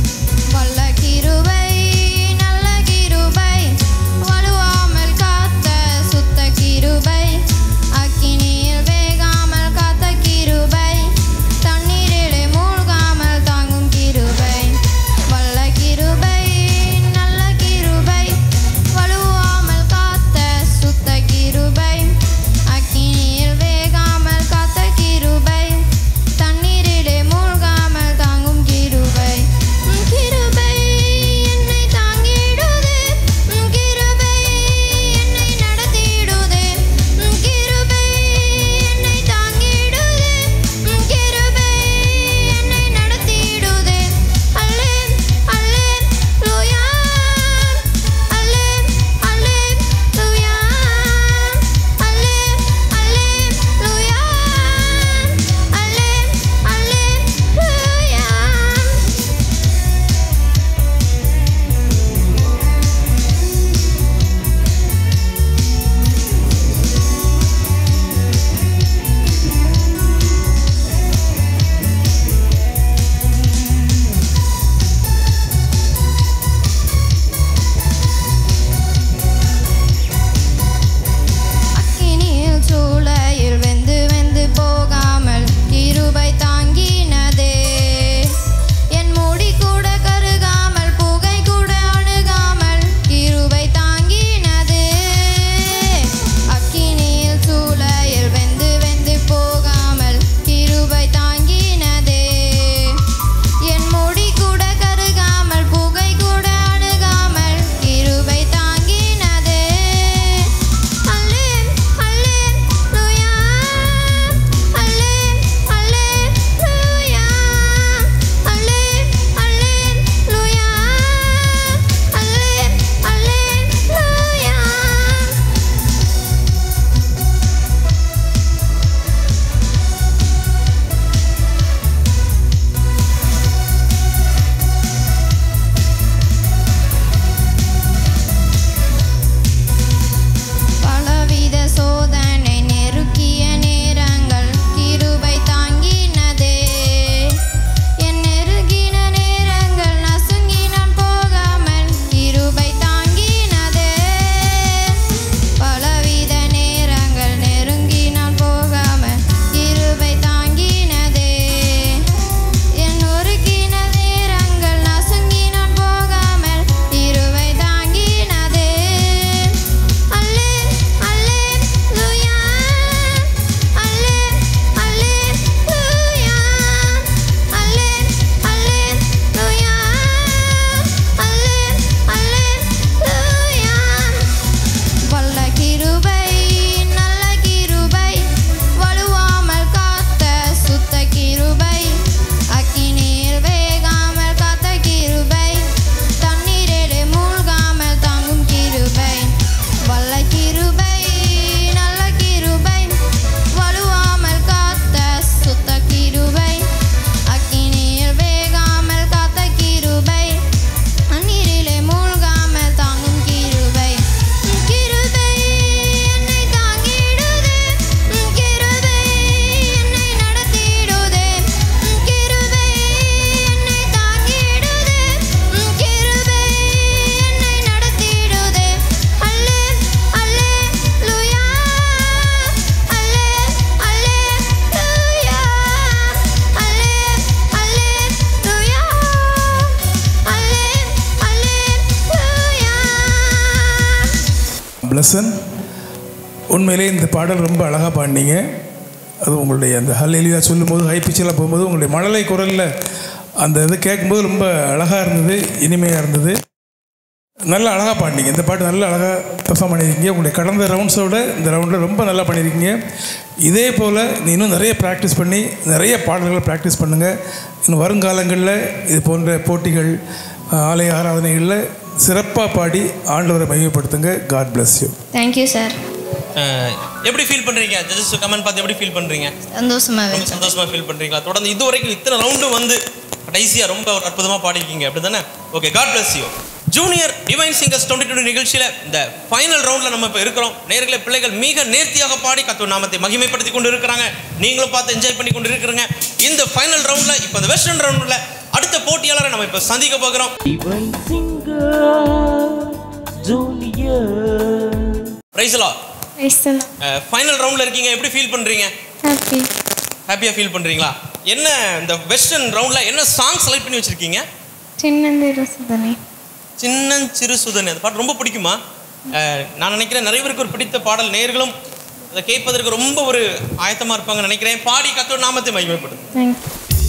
பிளஸன் உண்மையிலே இந்த பாடல் ரொம்ப அழகாக பாடினீங்க அது உங்களுடைய அந்த ஹல்லேலியா சொல்லும்போது ஹை பிச்சில் போகும்போது உங்களுடைய மழலை குரலில் அந்த இது கேட்கும்போது ரொம்ப அழகாக இருந்தது இனிமையாக இருந்தது நல்லா அழகாக பாடினீங்க இந்த பாட்டு நல்லா அழகாக பெர்ஃபார்ம் பண்ணியிருக்கீங்க உங்களுடைய கடந்த ரவுண்ட்ஸோட இந்த ரவுண்டில் ரொம்ப நல்லா பண்ணியிருக்கீங்க இதே போல் நீ இன்னும் நிறைய ப்ராக்டிஸ் பண்ணி நிறைய பாடல்களை ப்ராக்டிஸ் பண்ணுங்கள் இன்னும் வருங்காலங்களில் இது போன்ற போட்டிகள் ஆலய ஆராதனைகளில் சிறப்பாக பாடி ஆண்டவரை மையப்படுத்துங்க God bless you thank you sir அஹ், எப்படி ஃபீல் பண்றீங்க ஜட்ஜஸ் கமெண்ட் பார்த்து எப்படி ஃபீல் பண்றீங்க சந்தோஷமாகவே ரொம்ப சந்தோஷமா ஃபீல் பண்றீங்களா தொடர்ந்து இது வரைக்கும் இத்தனை ரவுண்டு வந்து கடைசியா ரொம்ப ஒரு அற்புதமா பாடிருக்கீங்க அப்படி தானே okay God bless you junior divine singers twenty twenty நிகழ்ச்சியில இந்த ஃபைனல் ரவுண்ட்ல நம்ம இப்போ இருக்கிறோம் நேர்களை பிள்ளைகள் மிக நேர்த்தியாக பாடி கத்து நாமத்தை மகிமைப்படுத்தி கொண்டு இருக்கிறாங்க நீங்களும் பார்த்து என்ஜாய் பண்ணி கொண்டு இருக்கிறீங்க இந்த ஃபைனல் ரவுண்ட்ல இப்போ இந்த வெஸ்டர்ன் ரவுண்ட்ல அடுத்த போட்டியாளரை நம்ம இப்போ சந்திக்க போகிறோம் Divine singer, Junior. பிரைஸ்லா கிறிஸ்தன் ஃபைனல் ரவுண்ட்ல இருக்கீங்க எப்படி ஃபீல் பண்றீங்க ஹாப்பி ஹாப்பியா ஃபீல் பண்றீங்களா என்ன இந்த வெஸ்டர்ன் ரவுண்ட்ல என்ன சாங் செலக்ட் பண்ணி வச்சிருக்கீங்க சின்னந்திரு சுதனே சின்னஞ்சிறு சுதன் அந்த பாட்டு ரொம்ப பிடிக்குமா அஹ், நான் நினைக்கிறேன் நிறைய பேருக்கு ஒரு பிடித்த பாடல் நேர்களும் அதை கேட்பதற்கு ரொம்ப ஒரு ஆயத்தமா இருப்பாங்க நினைக்கிறேன் பாடி கத்தோட நாமத்தை மகிமைப்படும் தேங்க்யூ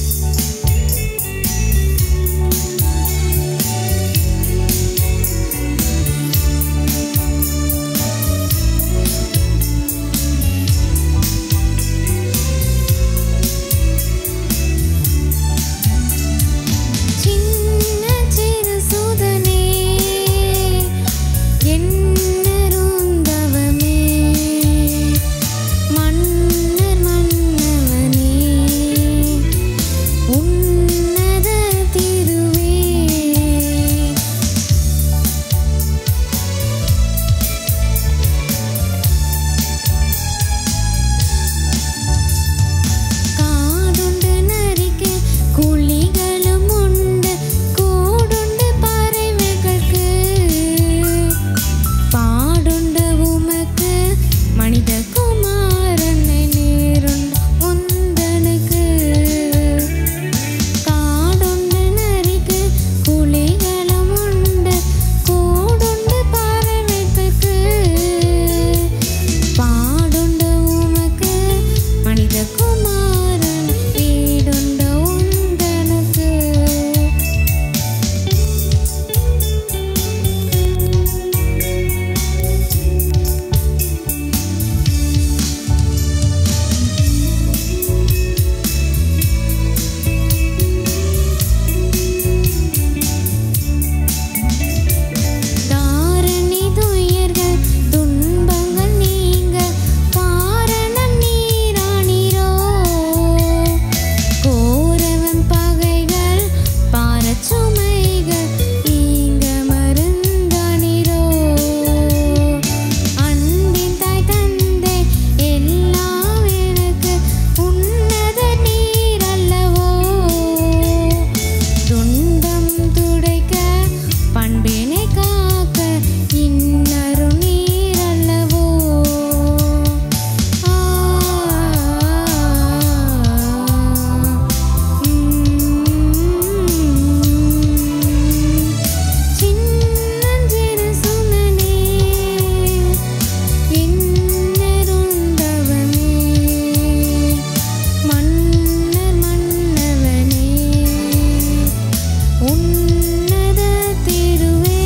சின்ன சிறு சுதனே என்னருந்தவமே மன்னர் மன்னவனே உன்னத திருவே காடுண்டு நரிக்கு குழிகளும் உண்டு கூடுண்டு பறவைகளுக்கு பாடுண்டு உமக்கு மனித குமாரனை நேருண்டு உந்தனுக்கு காடுண்டு நரிக்கு குழிகளும் உண்டு கூடுண்டு பறவைகளுக்கு பாடுண்டு உமக்கு மனித குமாரன் வீடுண்டு உந்தனுக்கு தாரணி துயர்கள் துன்பங்கள் நீங்க காரணம் நீராணிரோ கோரவன் பகைகள் பாரச்சுமைகள் நீங்க மருந்தானிரோ அன்பின் தாய் தந்தை எல்லாம் எனக்கு உன்னத நீர் அல்லவோ துன்பம் துடைக்க பண்பினை காக்க இன்னரு நீர் அல்லவோ ஆ, உம். சின்னஞ்சிறு சுமனே என்னருந்தவமே மன்னர் மன்னவனே உன்னத திருவே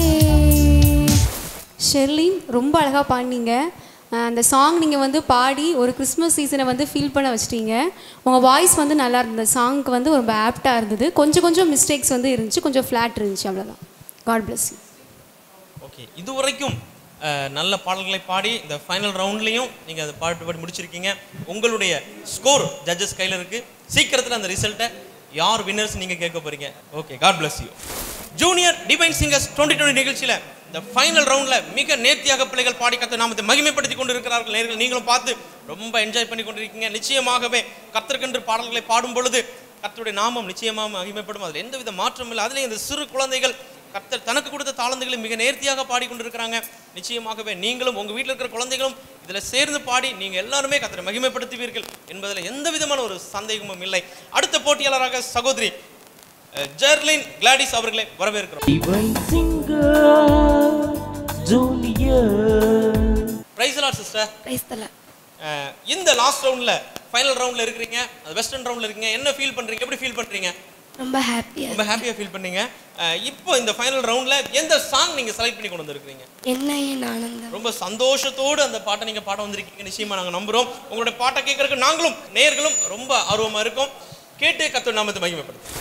ஷெர்லின் ரொம்ப அழகாக பாடினீங்க அஹ் அந்த சாங் நீங்கள் வந்து பாடி ஒரு கிறிஸ்மஸ் சீசனை வந்து ஃபீல் பண்ண வச்சிட்டீங்க உங்கள் வாய்ஸ் வந்து நல்லா இருந்தது சாங்க்கு வந்து ரொம்ப ஆப்டாக இருந்தது கொஞ்சம் கொஞ்சம் மிஸ்டேக்ஸ் வந்து இருந்துச்சு கொஞ்சம் ஃப்ளாட் இருந்துச்சு அவ்வளோதான் காட் bless you ஓகே இது வரைக்கும் அஹ், நல்ல பாடல்களை பாடி இந்த ஃபைனல் ரவுண்ட்லேயும் நீங்கள் அதை பாட்டு பாடி முடிச்சிருக்கீங்க உங்களுடைய ஸ்கோர் ஜட்ஜஸ் கையில் இருக்கு சீக்கிரத்தில் அந்த ரிசல்ட்டை யார் வின்னர்ஸ் நீங்கள் கேட்க போறீங்க okay God bless you junior divine singers twenty twenty நிகழ்ச்சியில் இந்த ஃபைனல் ரவுண்டில் மிக நேர்த்தியாக பிள்ளைகள் பாடி கத்த நாமத்தை மகிமைப்படுத்தி கொண்டு இருக்கிறார்கள் நேர்கள் நீங்களும் பார்த்து ரொம்ப என்ஜாய் பண்ணி கொண்டிருக்கீங்க நிச்சயமாகவே கத்திருக்கின்ற பாடல்களை பாடும் பொழுது கர்த்தருடைய நாமம் நிச்சயமாக மகிமைப்படும் அதில் எந்தவித மாற்றம் இல்லை அதிலே இந்த சிறு குழந்தைகள் கர்த்தர் தனக்கு கொடுத்த தாளந்துகளை மிக நேர்த்தியாக பாடிக்கொண்டிருக்கிறாங்க நிச்சயமாகவே நீங்களும் உங்க வீட்டில் இருக்கிற குழந்தைகளும் இதில் சேர்ந்து பாடி நீங்க எல்லாருமே கர்த்தரை மகிமைப்படுத்துவீர்கள் என்பதில் எந்த விதமான ஒரு சந்தேகமும் இல்லை அடுத்த போட்டியாளராக சகோதரி அஹ், ஜெர்லின் கிளாடிஸ் அவர்களை வரவேற்கிறோம் Divine singer, Julia praise lord sister கிரைஸ்தல இந்த லாஸ்ட் ரவுண்ட்ல ஃபைனல் ரவுண்ட்ல இருக்கிறீங்க அது வெஸ்டர்ன் ரவுண்ட்ல இருக்கீங்க என்ன ஃபீல் பண்றீங்க எப்படி ஃபீல் பண்றீங்க ரொம்ப ஹாப்பியா ரொம்ப ஹாப்பியா ஃபீல் பண்ணீங்க அஹ், இப்போ இந்த ஃபைனல் ரவுண்ட்ல எந்த சாங் நீங்க செலக்ட் பண்ணி கொண்டு வந்திருக்கீங்க என்ன என் ஆனந்தம் ரொம்ப சந்தோஷத்தோடு அந்த பாட்டை நீங்க பாட வந்திருக்கீங்க நிச்சயமா நாங்க நம்புறோம் உங்களுடைய பாட்டை கேட்கறதுக்கு நாங்களும் நேயர்களும் ரொம்ப ஆர்வமா இருக்கோம் கேட்டு கத்து நாமத்தை மகிமைப்படுத்தும்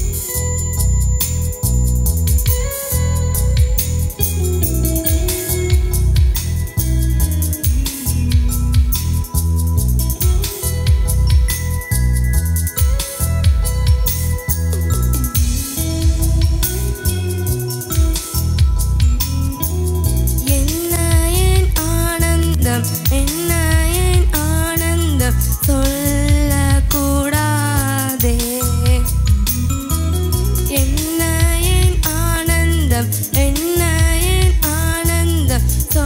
என்ன என் ஆனந்தம் என்ன என் ஆனந்தம் சொல்லக்கூடாதே என்ன என் ஆனந்தம் என்ன என் ஆனந்தம்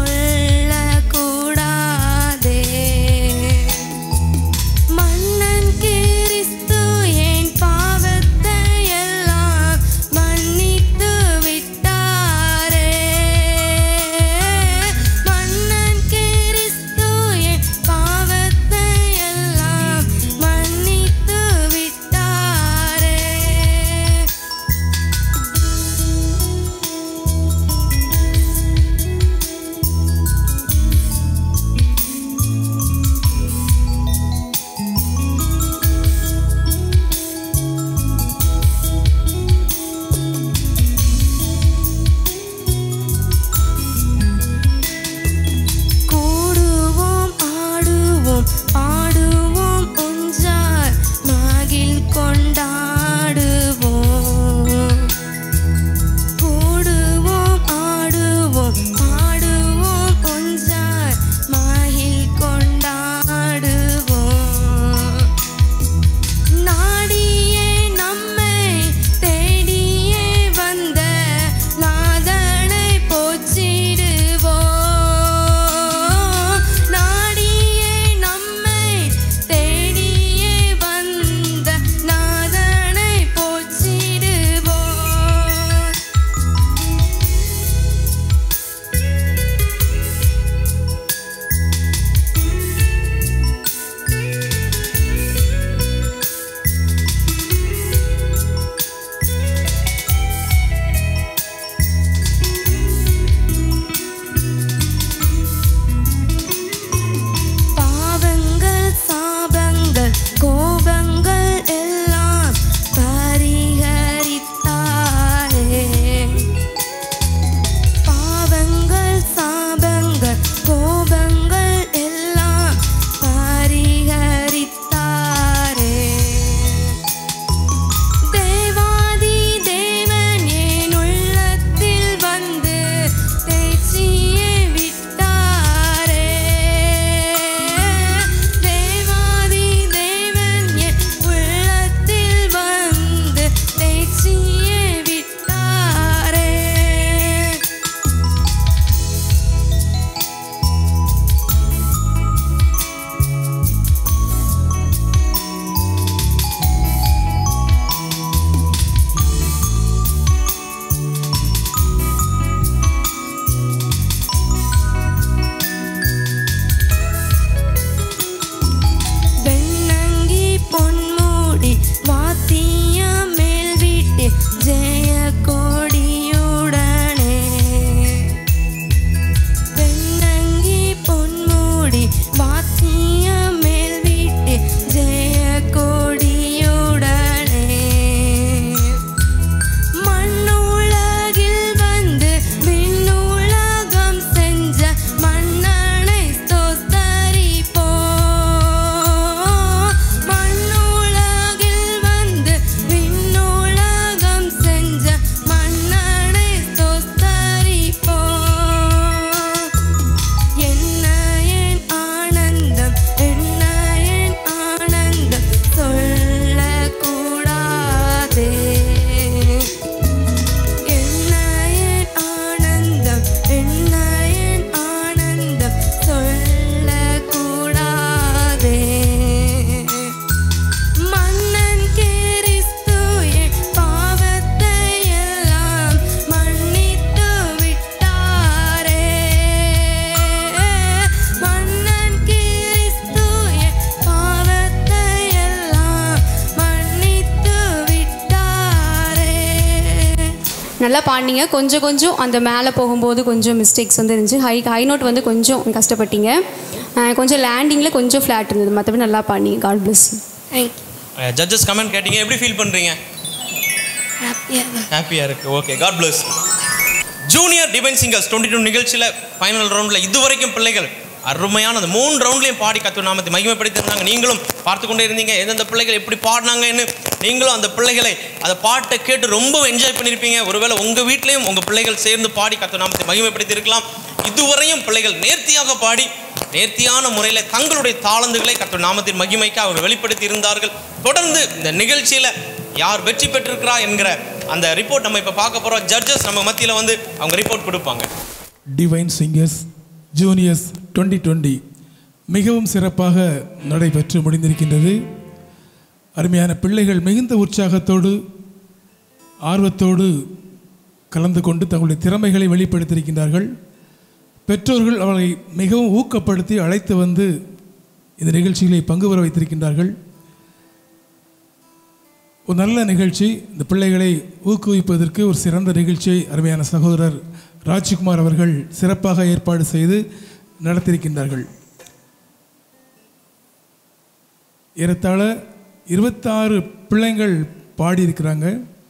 சொல்லக்கூடாதே மன்னன் கிறிஸ்து என் பாவத்தை எல்லாம் மன்னித்து விட்டாரே மன்னன் கிறிஸ்து என் பாவத்தை எல்லாம் மன்னித்து விட்டாரே நல்லா பாடினீங்க கொஞ்சம் கொஞ்சம் அந்த மேலே போகும்போது கொஞ்சம் மிஸ்டேக்ஸ் வந்து இருந்துச்சு ஹை ஹை நோட் வந்து கொஞ்சம் கஷ்டப்பட்டீங்க அஹ் கொஞ்சம் லேண்டிங்கில் கொஞ்சம் ஃப்ளாட் இருந்தது மற்றபடி நல்லா பாடினீங்க God bless thank you judges comment கேட்டீங்க எப்படி ஃபீல் பண்ணுறீங்க ஹாப்பியாக தான் ஹாப்பியாக இருக்கு okay God bless junior divine singers twenty two நிகழ்ச்சியில் ஃபைனல் ரவுண்டில் இதுவரைக்கும் பிள்ளைகள் அருமையான அந்த மூணு ரவுண்ட்லையும் பாடி கத்து நாமத்தை மகிமைப்படுத்திருந்தாங்க நீங்களும் பார்த்து கொண்டே இருந்தீங்க எந்தெந்த பிள்ளைகள் எப்படி பாடினாங்கன்னு நீங்களும் அந்த பிள்ளைகளை அந்த பாட்டை கேட்டு ரொம்ப என்ஜாய் பண்ணியிருப்பீங்க ஒருவேளை உங்கள் வீட்லேயும் உங்கள் பிள்ளைகள் சேர்ந்து பாடி கத்து நாமத்தை மகிமைப்படுத்தி இருக்கலாம் இதுவரையும் பிள்ளைகள் நேர்த்தியாக பாடி நேர்த்தியான முறையில் தங்களுடைய தாளந்துகளை கத்து நாமத்தின் மகிமைக்கு அவர் வெளிப்படுத்தி இருந்தார்கள் தொடர்ந்து இந்த நிகழ்ச்சியில் யார் வெற்றி பெற்றிருக்கிறா என்கிற அந்த ரிப்போர்ட் நம்ம இப்போ பார்க்க போகிறோம் ஜட்ஜஸ் நம்ம மத்தியில் வந்து அவங்க ரிப்போர்ட் கொடுப்பாங்க divine singers juniors twenty twenty மிகவும் சிறப்பாக நடைபெற்று முடிந்திருக்கின்றது அருமையான பிள்ளைகள் மிகுந்த உற்சாகத்தோடு ஆர்வத்தோடு கலந்து கொண்டு தங்களுடைய திறமைகளை வெளிப்படுத்தியிருக்கின்றார்கள் பெற்றோர்கள் அவர்களை மிகவும் ஊக்கப்படுத்தி அழைத்து வந்து இந்த நிகழ்ச்சிகளை பங்கு பெற வைத்திருக்கின்றார்கள் ஒரு நல்ல நிகழ்ச்சி இந்த பிள்ளைகளை ஊக்குவிப்பதற்கு ஒரு சிறந்த நிகழ்ச்சியை அருமையான சகோதரர் ராஜ்குமார் அவர்கள் சிறப்பாக ஏற்பாடு செய்து நடத்தியிருக்கின்றார்கள் ஏறத்தாழ இருபத்தாறு பிள்ளைங்கள் பாடியிருக்கிறாங்க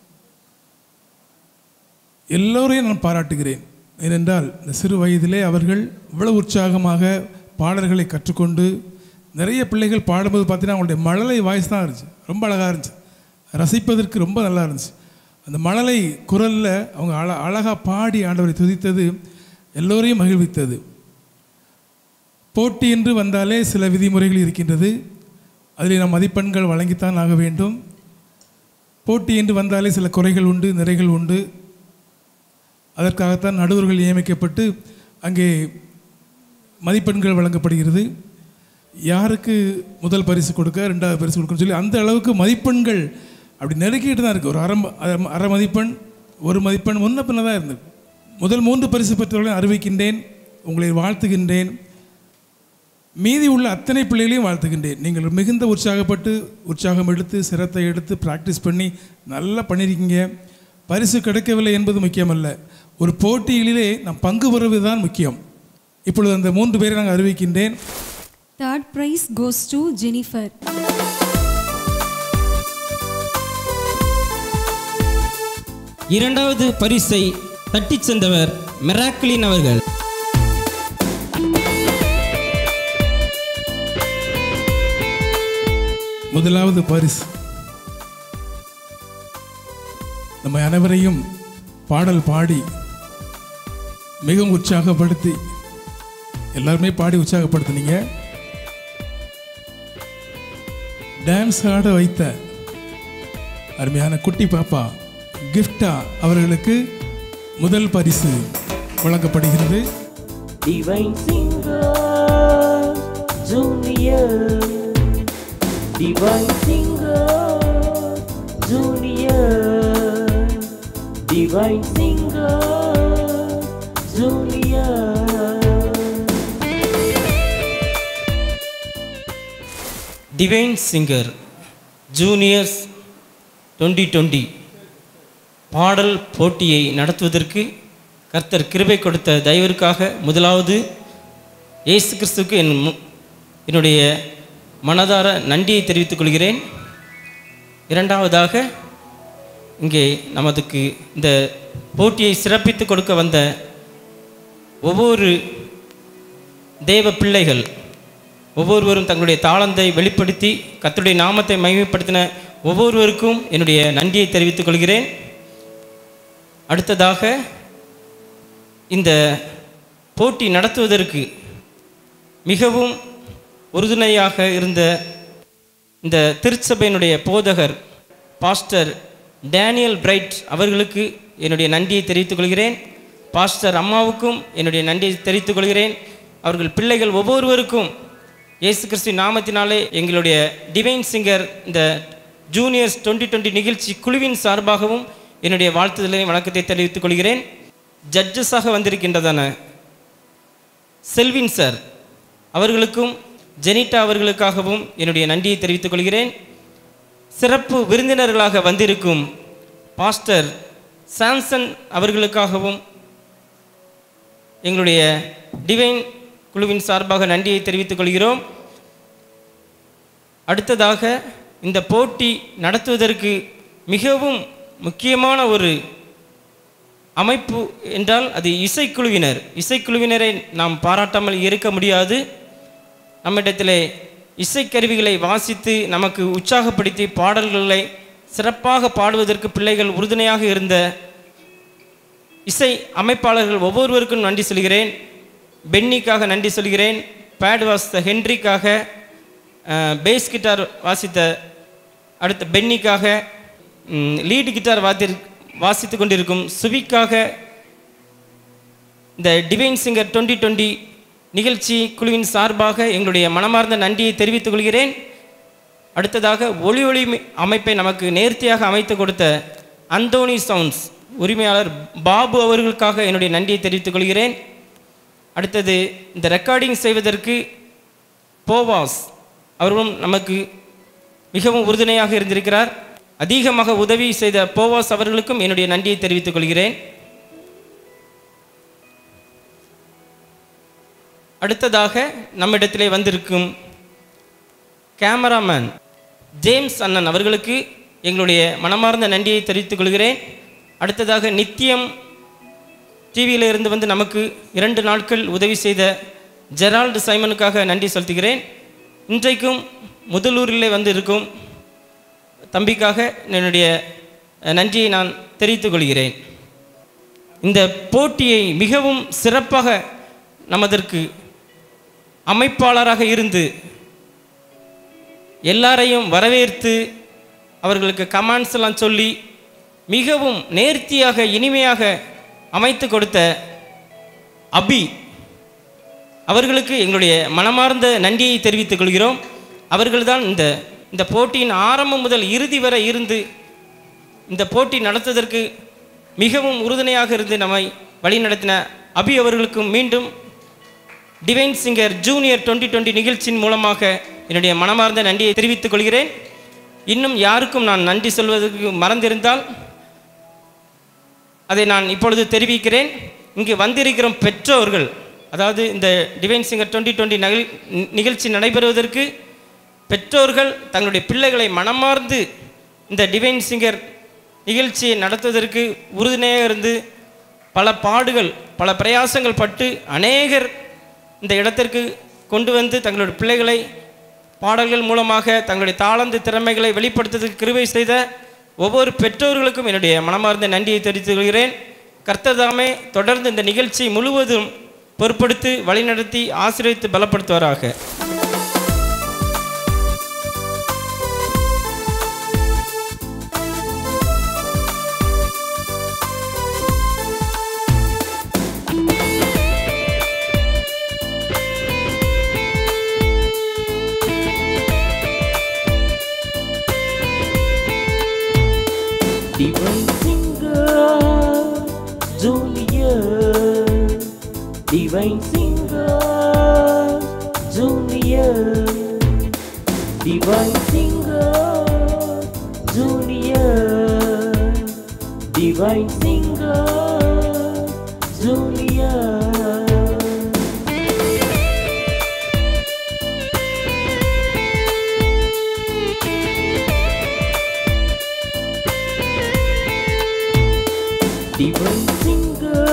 எல்லோரையும் நான் பாராட்டுகிறேன் ஏனென்றால் இந்த சிறு வயதிலே அவர்கள் இவ்வளவு உற்சாகமாக பாடல்களை கற்றுக்கொண்டு நிறைய பிள்ளைகள் பாடும்போது பார்த்தீங்கன்னா அவங்களுடைய மழலை வாய்ஸ் தான் இருந்துச்சு ரொம்ப அழகாக இருந்துச்சு ரசிப்பதற்கு ரொம்ப நல்லா இருந்துச்சு அந்த மழலை குரலில் அவங்க அழ அழகாக பாடி ஆண்டவரை துதித்தது எல்லோரையும் மகிழ்வித்தது போட்டி என்று வந்தாலே சில விதிமுறைகள் இருக்கின்றது அதில் நாம் மதிப்பெண்கள் வழங்கித்தான் ஆக வேண்டும் போட்டி என்று வந்தாலே சில குறைகள் உண்டு நிறைகள் உண்டு அதற்காகத்தான் நடுவர்கள் நியமிக்கப்பட்டு அங்கே மதிப்பெண்கள் வழங்கப்படுகிறது யாருக்கு முதல் பரிசு கொடுக்க ரெண்டாவது பரிசு கொடுக்கணும்னு சொல்லி அந்த அளவுக்கு மதிப்பெண்கள் அப்படி நெருக்கிட்டு தான் இருக்குது ஒரு அரை ம- அரை- அரை மதிப்பெண் ஒரு மதிப்பெண் முன்ன பின்ன தான் இருந்தது முதல் மூன்று பரிசு பெற்றவர்களை அறிவிக்கின்றேன் உங்களை வாழ்த்துகின்றேன் மீதி உள்ள அத்தனை பிள்ளைகளையும் வாழ்த்துகின்றேன் நீங்கள் மிகுந்த உற்சாகப்பட்டு உற்சாகம் எடுத்து சிரத்தை எடுத்து ப்ராக்டிஸ் பண்ணி நல்லா பண்ணியிருக்கீங்க பரிசு கிடைக்கவில்லை என்பது முக்கியமல்ல ஒரு போட்டியிலே நாம் பங்கு பெறுவது தான் முக்கியம் இப்பொழுது அந்த மூன்று பேரை நாங்கள் அறிவிக்கின்றேன் Third prize goes to Jennifer. இரண்டாவது பரிசை தட்டிச் சென்றவர் மெராக்கிளின் அவர்கள் முதலாவது பரிசு நம்ம அனைவரையும் பாடல் பாடி மிகவும் உற்சாகப்படுத்தி எல்லாருமே பாடி உற்சாகப்படுத்தினீங்க டான்ஸ் ஆட வைத்த அருமையான குட்டி பாப்பா கிஃப்டா அவர்களுக்கு முதல் பரிசு வழங்கப்படுகிறது Divine Singer Junior Divine Singer Junior Divine Singer Junior divine singer juniors twenty twenty பாடல் போட்டியை நடத்துவதற்கு கர்த்தர் கிருபை கொடுத்த தயவிற்காக முதலாவது இயேசு கிறிஸ்துவுக்கு என் மு- என்னுடைய மனதார நன்றியை தெரிவித்துக் கொள்கிறேன் இரண்டாவதாக இங்கே நமதுக்கு இந்த போட்டியை சிறப்பித்து கொடுக்க வந்த ஒவ்வொரு தேவ பிள்ளைகள் ஒவ்வொருவரும் தங்களுடைய தாளந்தை வெளிப்படுத்தி கர்த்தருடைய நாமத்தை மகிமைப்படுத்தின ஒவ்வொருவருக்கும் என்னுடைய நன்றியை தெரிவித்துக் கொள்கிறேன் அடுத்ததாக இந்த போட்டி நடத்துவதற்கு மிகவும் உறுதுணையாக இருந்த இந்த திருச்சபையினுடைய போதகர் பாஸ்டர் டேனியல் பிரைட் அவர்களுக்கு என்னுடைய நன்றியை தெரிவித்துக் கொள்கிறேன் பாஸ்டர் அம்மாவுக்கும் என்னுடைய நன்றியை தெரிவித்துக் கொள்கிறேன் அவர்கள் பிள்ளைகள் ஒவ்வொருவருக்கும் இயேசு கிறிஸ்து நாமத்தினாலே எங்களுடைய டிவைன் சிங்கர் இந்த ஜூனியர்ஸ் டுவெண்ட்டி டுவெண்ட்டி நிகழ்ச்சி குழுவின் சார்பாகவும் என்னுடைய வாழ்த்துதலை வணக்கத்தை தெரிவித்துக் கொள்கிறேன் ஜட்ஜஸாக வந்திருக்கின்றதான செல்வின் சார் அவர்களுக்கும் ஜெனிட்டா அவர்களுக்காகவும் என்னுடைய நன்றியை தெரிவித்துக் கொள்கிறேன் சிறப்பு விருந்தினர்களாக வந்திருக்கும் பாஸ்டர் சாம்சன் அவர்களுக்காகவும் எங்களுடைய டிவைன் குழுவின் சார்பாக நன்றியை தெரிவித்துக் கொள்கிறோம் அடுத்ததாக இந்த போட்டி நடத்துவதற்கு மிகவும் முக்கியமான ஒரு அமைப்பு என்றால் அது இசைக்குழுவினர் இசைக்குழுவினரை நாம் பாராட்டாமல் இருக்க முடியாது நம்மிடத்திலே இசைக்கருவிகளை வாசித்து நமக்கு உற்சாகப்படுத்தி பாடல்களை சிறப்பாக பாடுவதற்கு பிள்ளைகள் உறுதுணையாக இருந்த இசை அமைப்பாளர்கள் ஒவ்வொருவருக்கும் நன்றி சொல்கிறேன் பென்னிக்காக நன்றி சொல்கிறேன் பேட் வாசித்த ஹென்ரிக்காக அஹ், பேஸ் கிட்டார் வாசித்த அடுத்த பென்னிக்காக ம், லீடு கிட்டார் வாத்தி வாசித்து கொண்டிருக்கும் சுவிக்காக இந்த டிவைன் சிங்கர் டுவெண்ட்டி டுவெண்ட்டி நிகழ்ச்சி குழுவின் சார்பாக எங்களுடைய மனமார்ந்த நன்றியை தெரிவித்துக் கொள்கிறேன் அடுத்ததாக ஒளி ஒளி மி- அமைப்பை நமக்கு நேர்த்தியாக அமைத்து கொடுத்த அந்தோனி சவுண்ட்ஸ் உரிமையாளர் பாபு அவர்களுக்காக என்னுடைய நன்றியை தெரிவித்துக் கொள்கிறேன் அடுத்தது இந்த ரெக்கார்டிங் செய்வதற்கு போவாஸ் அவர்களும் நமக்கு மிகவும் உறுதுணையாக இருந்திருக்கிறார் அதிகமாக உதவி செய்த போவாஸ் அவர்களுக்கும் என்னுடைய நன்றியை தெரிவித்துக் கொள்கிறேன் அடுத்ததாக நம்மிடத்திலே வந்திருக்கும் கேமராமேன் ஜேம்ஸ் அண்ணன் அவர்களுக்கு எங்களுடைய மனமார்ந்த நன்றியை தெரிவித்துக் கொள்கிறேன் அடுத்ததாக நித்தியம் டிவியில் இருந்து வந்து நமக்கு இரண்டு நாட்கள் உதவி செய்த ஜெரால்டு சைமனுக்காக நன்றி செலுத்துகிறேன் இன்றைக்கும் முதலூரிலே வந்து இருக்கும் தம்பிக்காக என்னுடைய அஹ், நன்றியை நான் தெரிவித்துக் கொள்கிறேன் இந்த போட்டியை மிகவும் சிறப்பாக நமதற்கு அமைப்பாளராக இருந்து எல்லாரையும் வரவேற்று அவர்களுக்கு கமாண்ட்ஸ் எல்லாம் சொல்லி மிகவும் நேர்த்தியாக இனிமையாக அமைத்து கொடுத்த அபி அவர்களுக்கு எங்களுடைய மனமார்ந்த நன்றியை தெரிவித்துக் கொள்கிறோம் அவர்கள்தான் இந்த இந்த போட்டியின் ஆரம்பம் முதல் இறுதி வரை இருந்து இந்த போட்டி நடத்துவதற்கு மிகவும் உறுதுணையாக இருந்து நம்மை வழிநடத்தின அபி அவர்களுக்கும் மீண்டும் divine singer junior twenty twenty நிகழ்ச்சியின் மூலமாக என்னுடைய மனமார்ந்த நன்றியை தெரிவித்துக் கொள்கிறேன் இன்னும் யாருக்கும் நான் நன்றி சொல்வதற்கு மறந்திருந்தால் அதை நான் இப்பொழுது தெரிவிக்கிறேன் இங்கு வந்திருக்கிற பெற்றோர்கள் அதாவது இந்த டிவைன் சிங்கர் டுவெண்ட்டி டுவெண்ட்டி நிகழ்ச்சி நடைபெறுவதற்கு பெற்றோர்கள் தங்களுடைய பிள்ளைகளை மனமார்ந்து இந்த டிவைன் சிங்கர் நிகழ்ச்சியை நடத்துவதற்கு உறுதுணையாக இருந்து பல பாடுகள் பல பிரயாசங்கள் பட்டு அநேகர் இந்த இடத்திற்கு கொண்டு வந்து தங்களுடைய பிள்ளைகளை பாடல்கள் மூலமாக தங்களுடைய தாளந்து திறமைகளை வெளிப்படுத்துவதற்கு கிருபை செய்த ஒவ்வொரு பெற்றோர்களுக்கும் என்னுடைய மனமார்ந்த நன்றியை தெரிவித்துக் கொள்கிறேன் கர்த்தர் தாமே தொடர்ந்து இந்த நிகழ்ச்சி முழுவதும் பொறுப்படுத்தி வழிநடத்தி ஆசீர்வதித்து பலப்படுத்துவாராக Divine Singer Junior Divine Singer Junior Divine Singer Junior Divine Singer Junior Divine Singer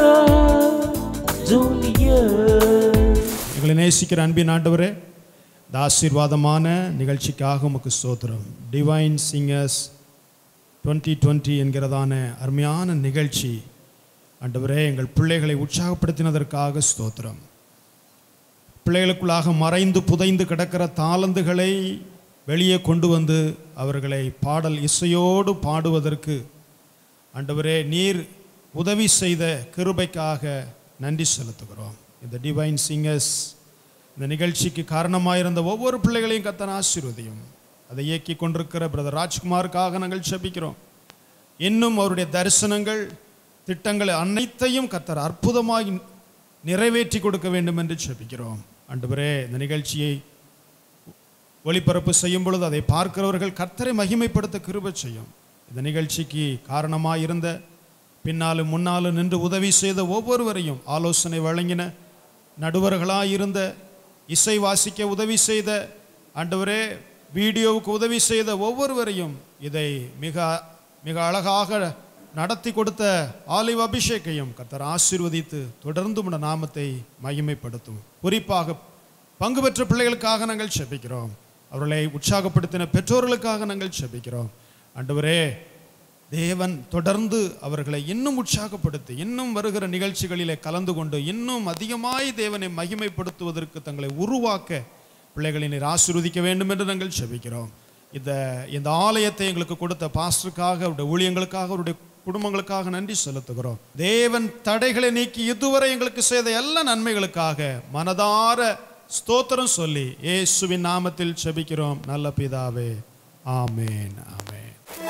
Junior எங்களை நேசிக்கிற அன்பின் ஆண்டவரே இந்த ஆசீர்வாதமான நிகழ்ச்சிக்காக உமக்கு ஸ்தோத்திரம் டிவைன் சிங்கர்ஸ் டுவெண்ட்டி டுவெண்ட்டி என்கிறதான அருமையான நிகழ்ச்சி ஆண்டவரே எங்கள் பிள்ளைகளை உற்சாகப்படுத்தினதற்காக ஸ்தோத்திரம் பிள்ளைகளுக்குள்ளாக மறைந்து புதைந்து கிடக்கிற தாளந்துகளை வெளியே கொண்டு வந்து அவர்களை பாடல் இசையோடு பாடுவதற்கு ஆண்டவரே நீர் உதவி செய்த கிருபைக்காக நன்றி செலுத்துகிறோம் இந்த டிவைன் சிங்கர்ஸ் இந்த நிகழ்ச்சிக்கு காரணமாயிருந்த ஒவ்வொரு பிள்ளைகளையும் கத்தன ஆசீர்வதியும் அதை இயக்கி கொண்டிருக்கிற பிரதர் ராஜ்குமாருக்காக நாங்கள் செபிக்கிறோம் இன்னும் அவருடைய தரிசனங்கள் திட்டங்கள் அனைத்தையும் கத்தர் அற்புதமாய் நிறைவேற்றி கொடுக்க வேண்டும் என்று செபிக்கிறோம் ஆண்டவரே இந்த நிகழ்ச்சியை ஒளிபரப்பு செய்யும் பொழுது அதை பார்க்கிறவர்கள் கர்த்தரை மகிமைப்படுத்த கிருபை செய்யும் இந்த நிகழ்ச்சிக்கு காரணமாக இருந்த பின்னாலும் முன்னாலும் நின்று உதவி செய்த ஒவ்வொருவரையும் ஆலோசனை வழங்கின நடுவர்களாயிருந்த இசை வாசிக்க உதவி செய்த ஆண்டவரே வீடியோவுக்கு உதவி செய்த ஒவ்வொருவரையும் இதை மிக மிக அழகாக நடத்தி கொடுத்த ஆலிவ் அபிஷேக்கையும் கர்த்தர் ஆசீர்வதித்து தொடர்ந்து உடைய நாமத்தை மகிமைப்படுத்தும் குறிப்பாக பங்கு பெற்ற பிள்ளைகளுக்காக நாங்கள் செபிக்கிறோம் அவர்களை உற்சாகப்படுத்தின பெற்றோர்களுக்காக நாங்கள் செபிக்கிறோம் ஆண்டவரே தேவன் தொடர்ந்து அவர்களை இன்னும் உற்சாகப்படுத்தி இன்னும் வருகிற நிகழ்ச்சிகளிலே கலந்து கொண்டு இன்னும் அதிகமாய் தேவனை மகிமைப்படுத்துவதற்கு தங்களை உருவாக்க பிள்ளைகளை நீர் ஆசீர்வதிக்க வேண்டும் என்று நாங்கள் செபிக்கிறோம் இந்த இந்த ஆலயத்தை எங்களுக்கு கொடுத்த பாஸ்டருக்காக அவருடைய ஊழியங்களுக்காக அவருடைய குடும்பங்களுக்காக நன்றி செலுத்துகிறோம் தேவன் தடைகளை நீக்கி இதுவரை எங்களுக்கு செய்த எல்லா நன்மைகளுக்காக மனதார ஸ்தோத்திரம் சொல்லி இயேசுவின் நாமத்தில் செபிக்கிறோம் நல்ல பிதாவே ஆமேன் ஆமேன்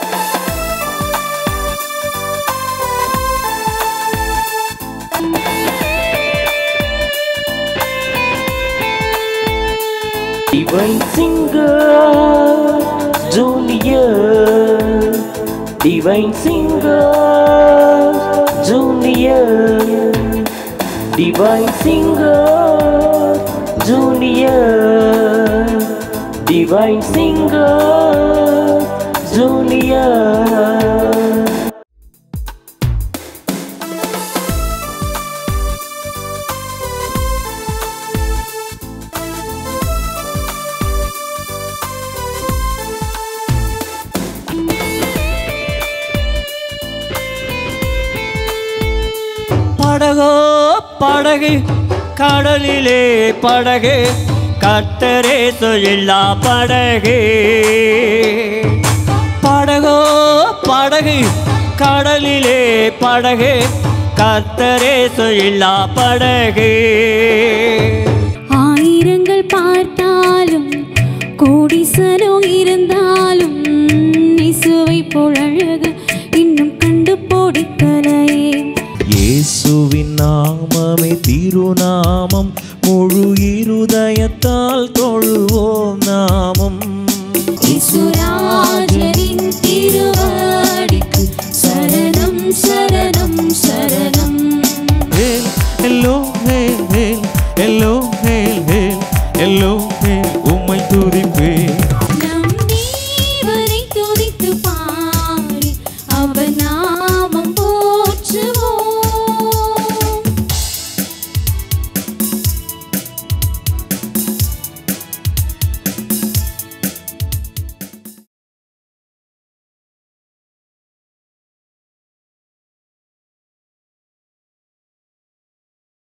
Divine Singer Junior Divine Singer Junior Divine Singer Junior Divine Singer Junior படகோ படகு கடலிலே படகு கத்தரே தொழிலா படகு படகோ படகு கடலிலே படகு கத்தரே தொழிலா படகு ஆயிரங்கள் பார்த்தாலும் கோடிசனம் இருந்தாலும் இசுவை போல் அழகு இன்னும் கண்டு போடிக்கலையே இயேசுவின் நாமமே திருநாமம்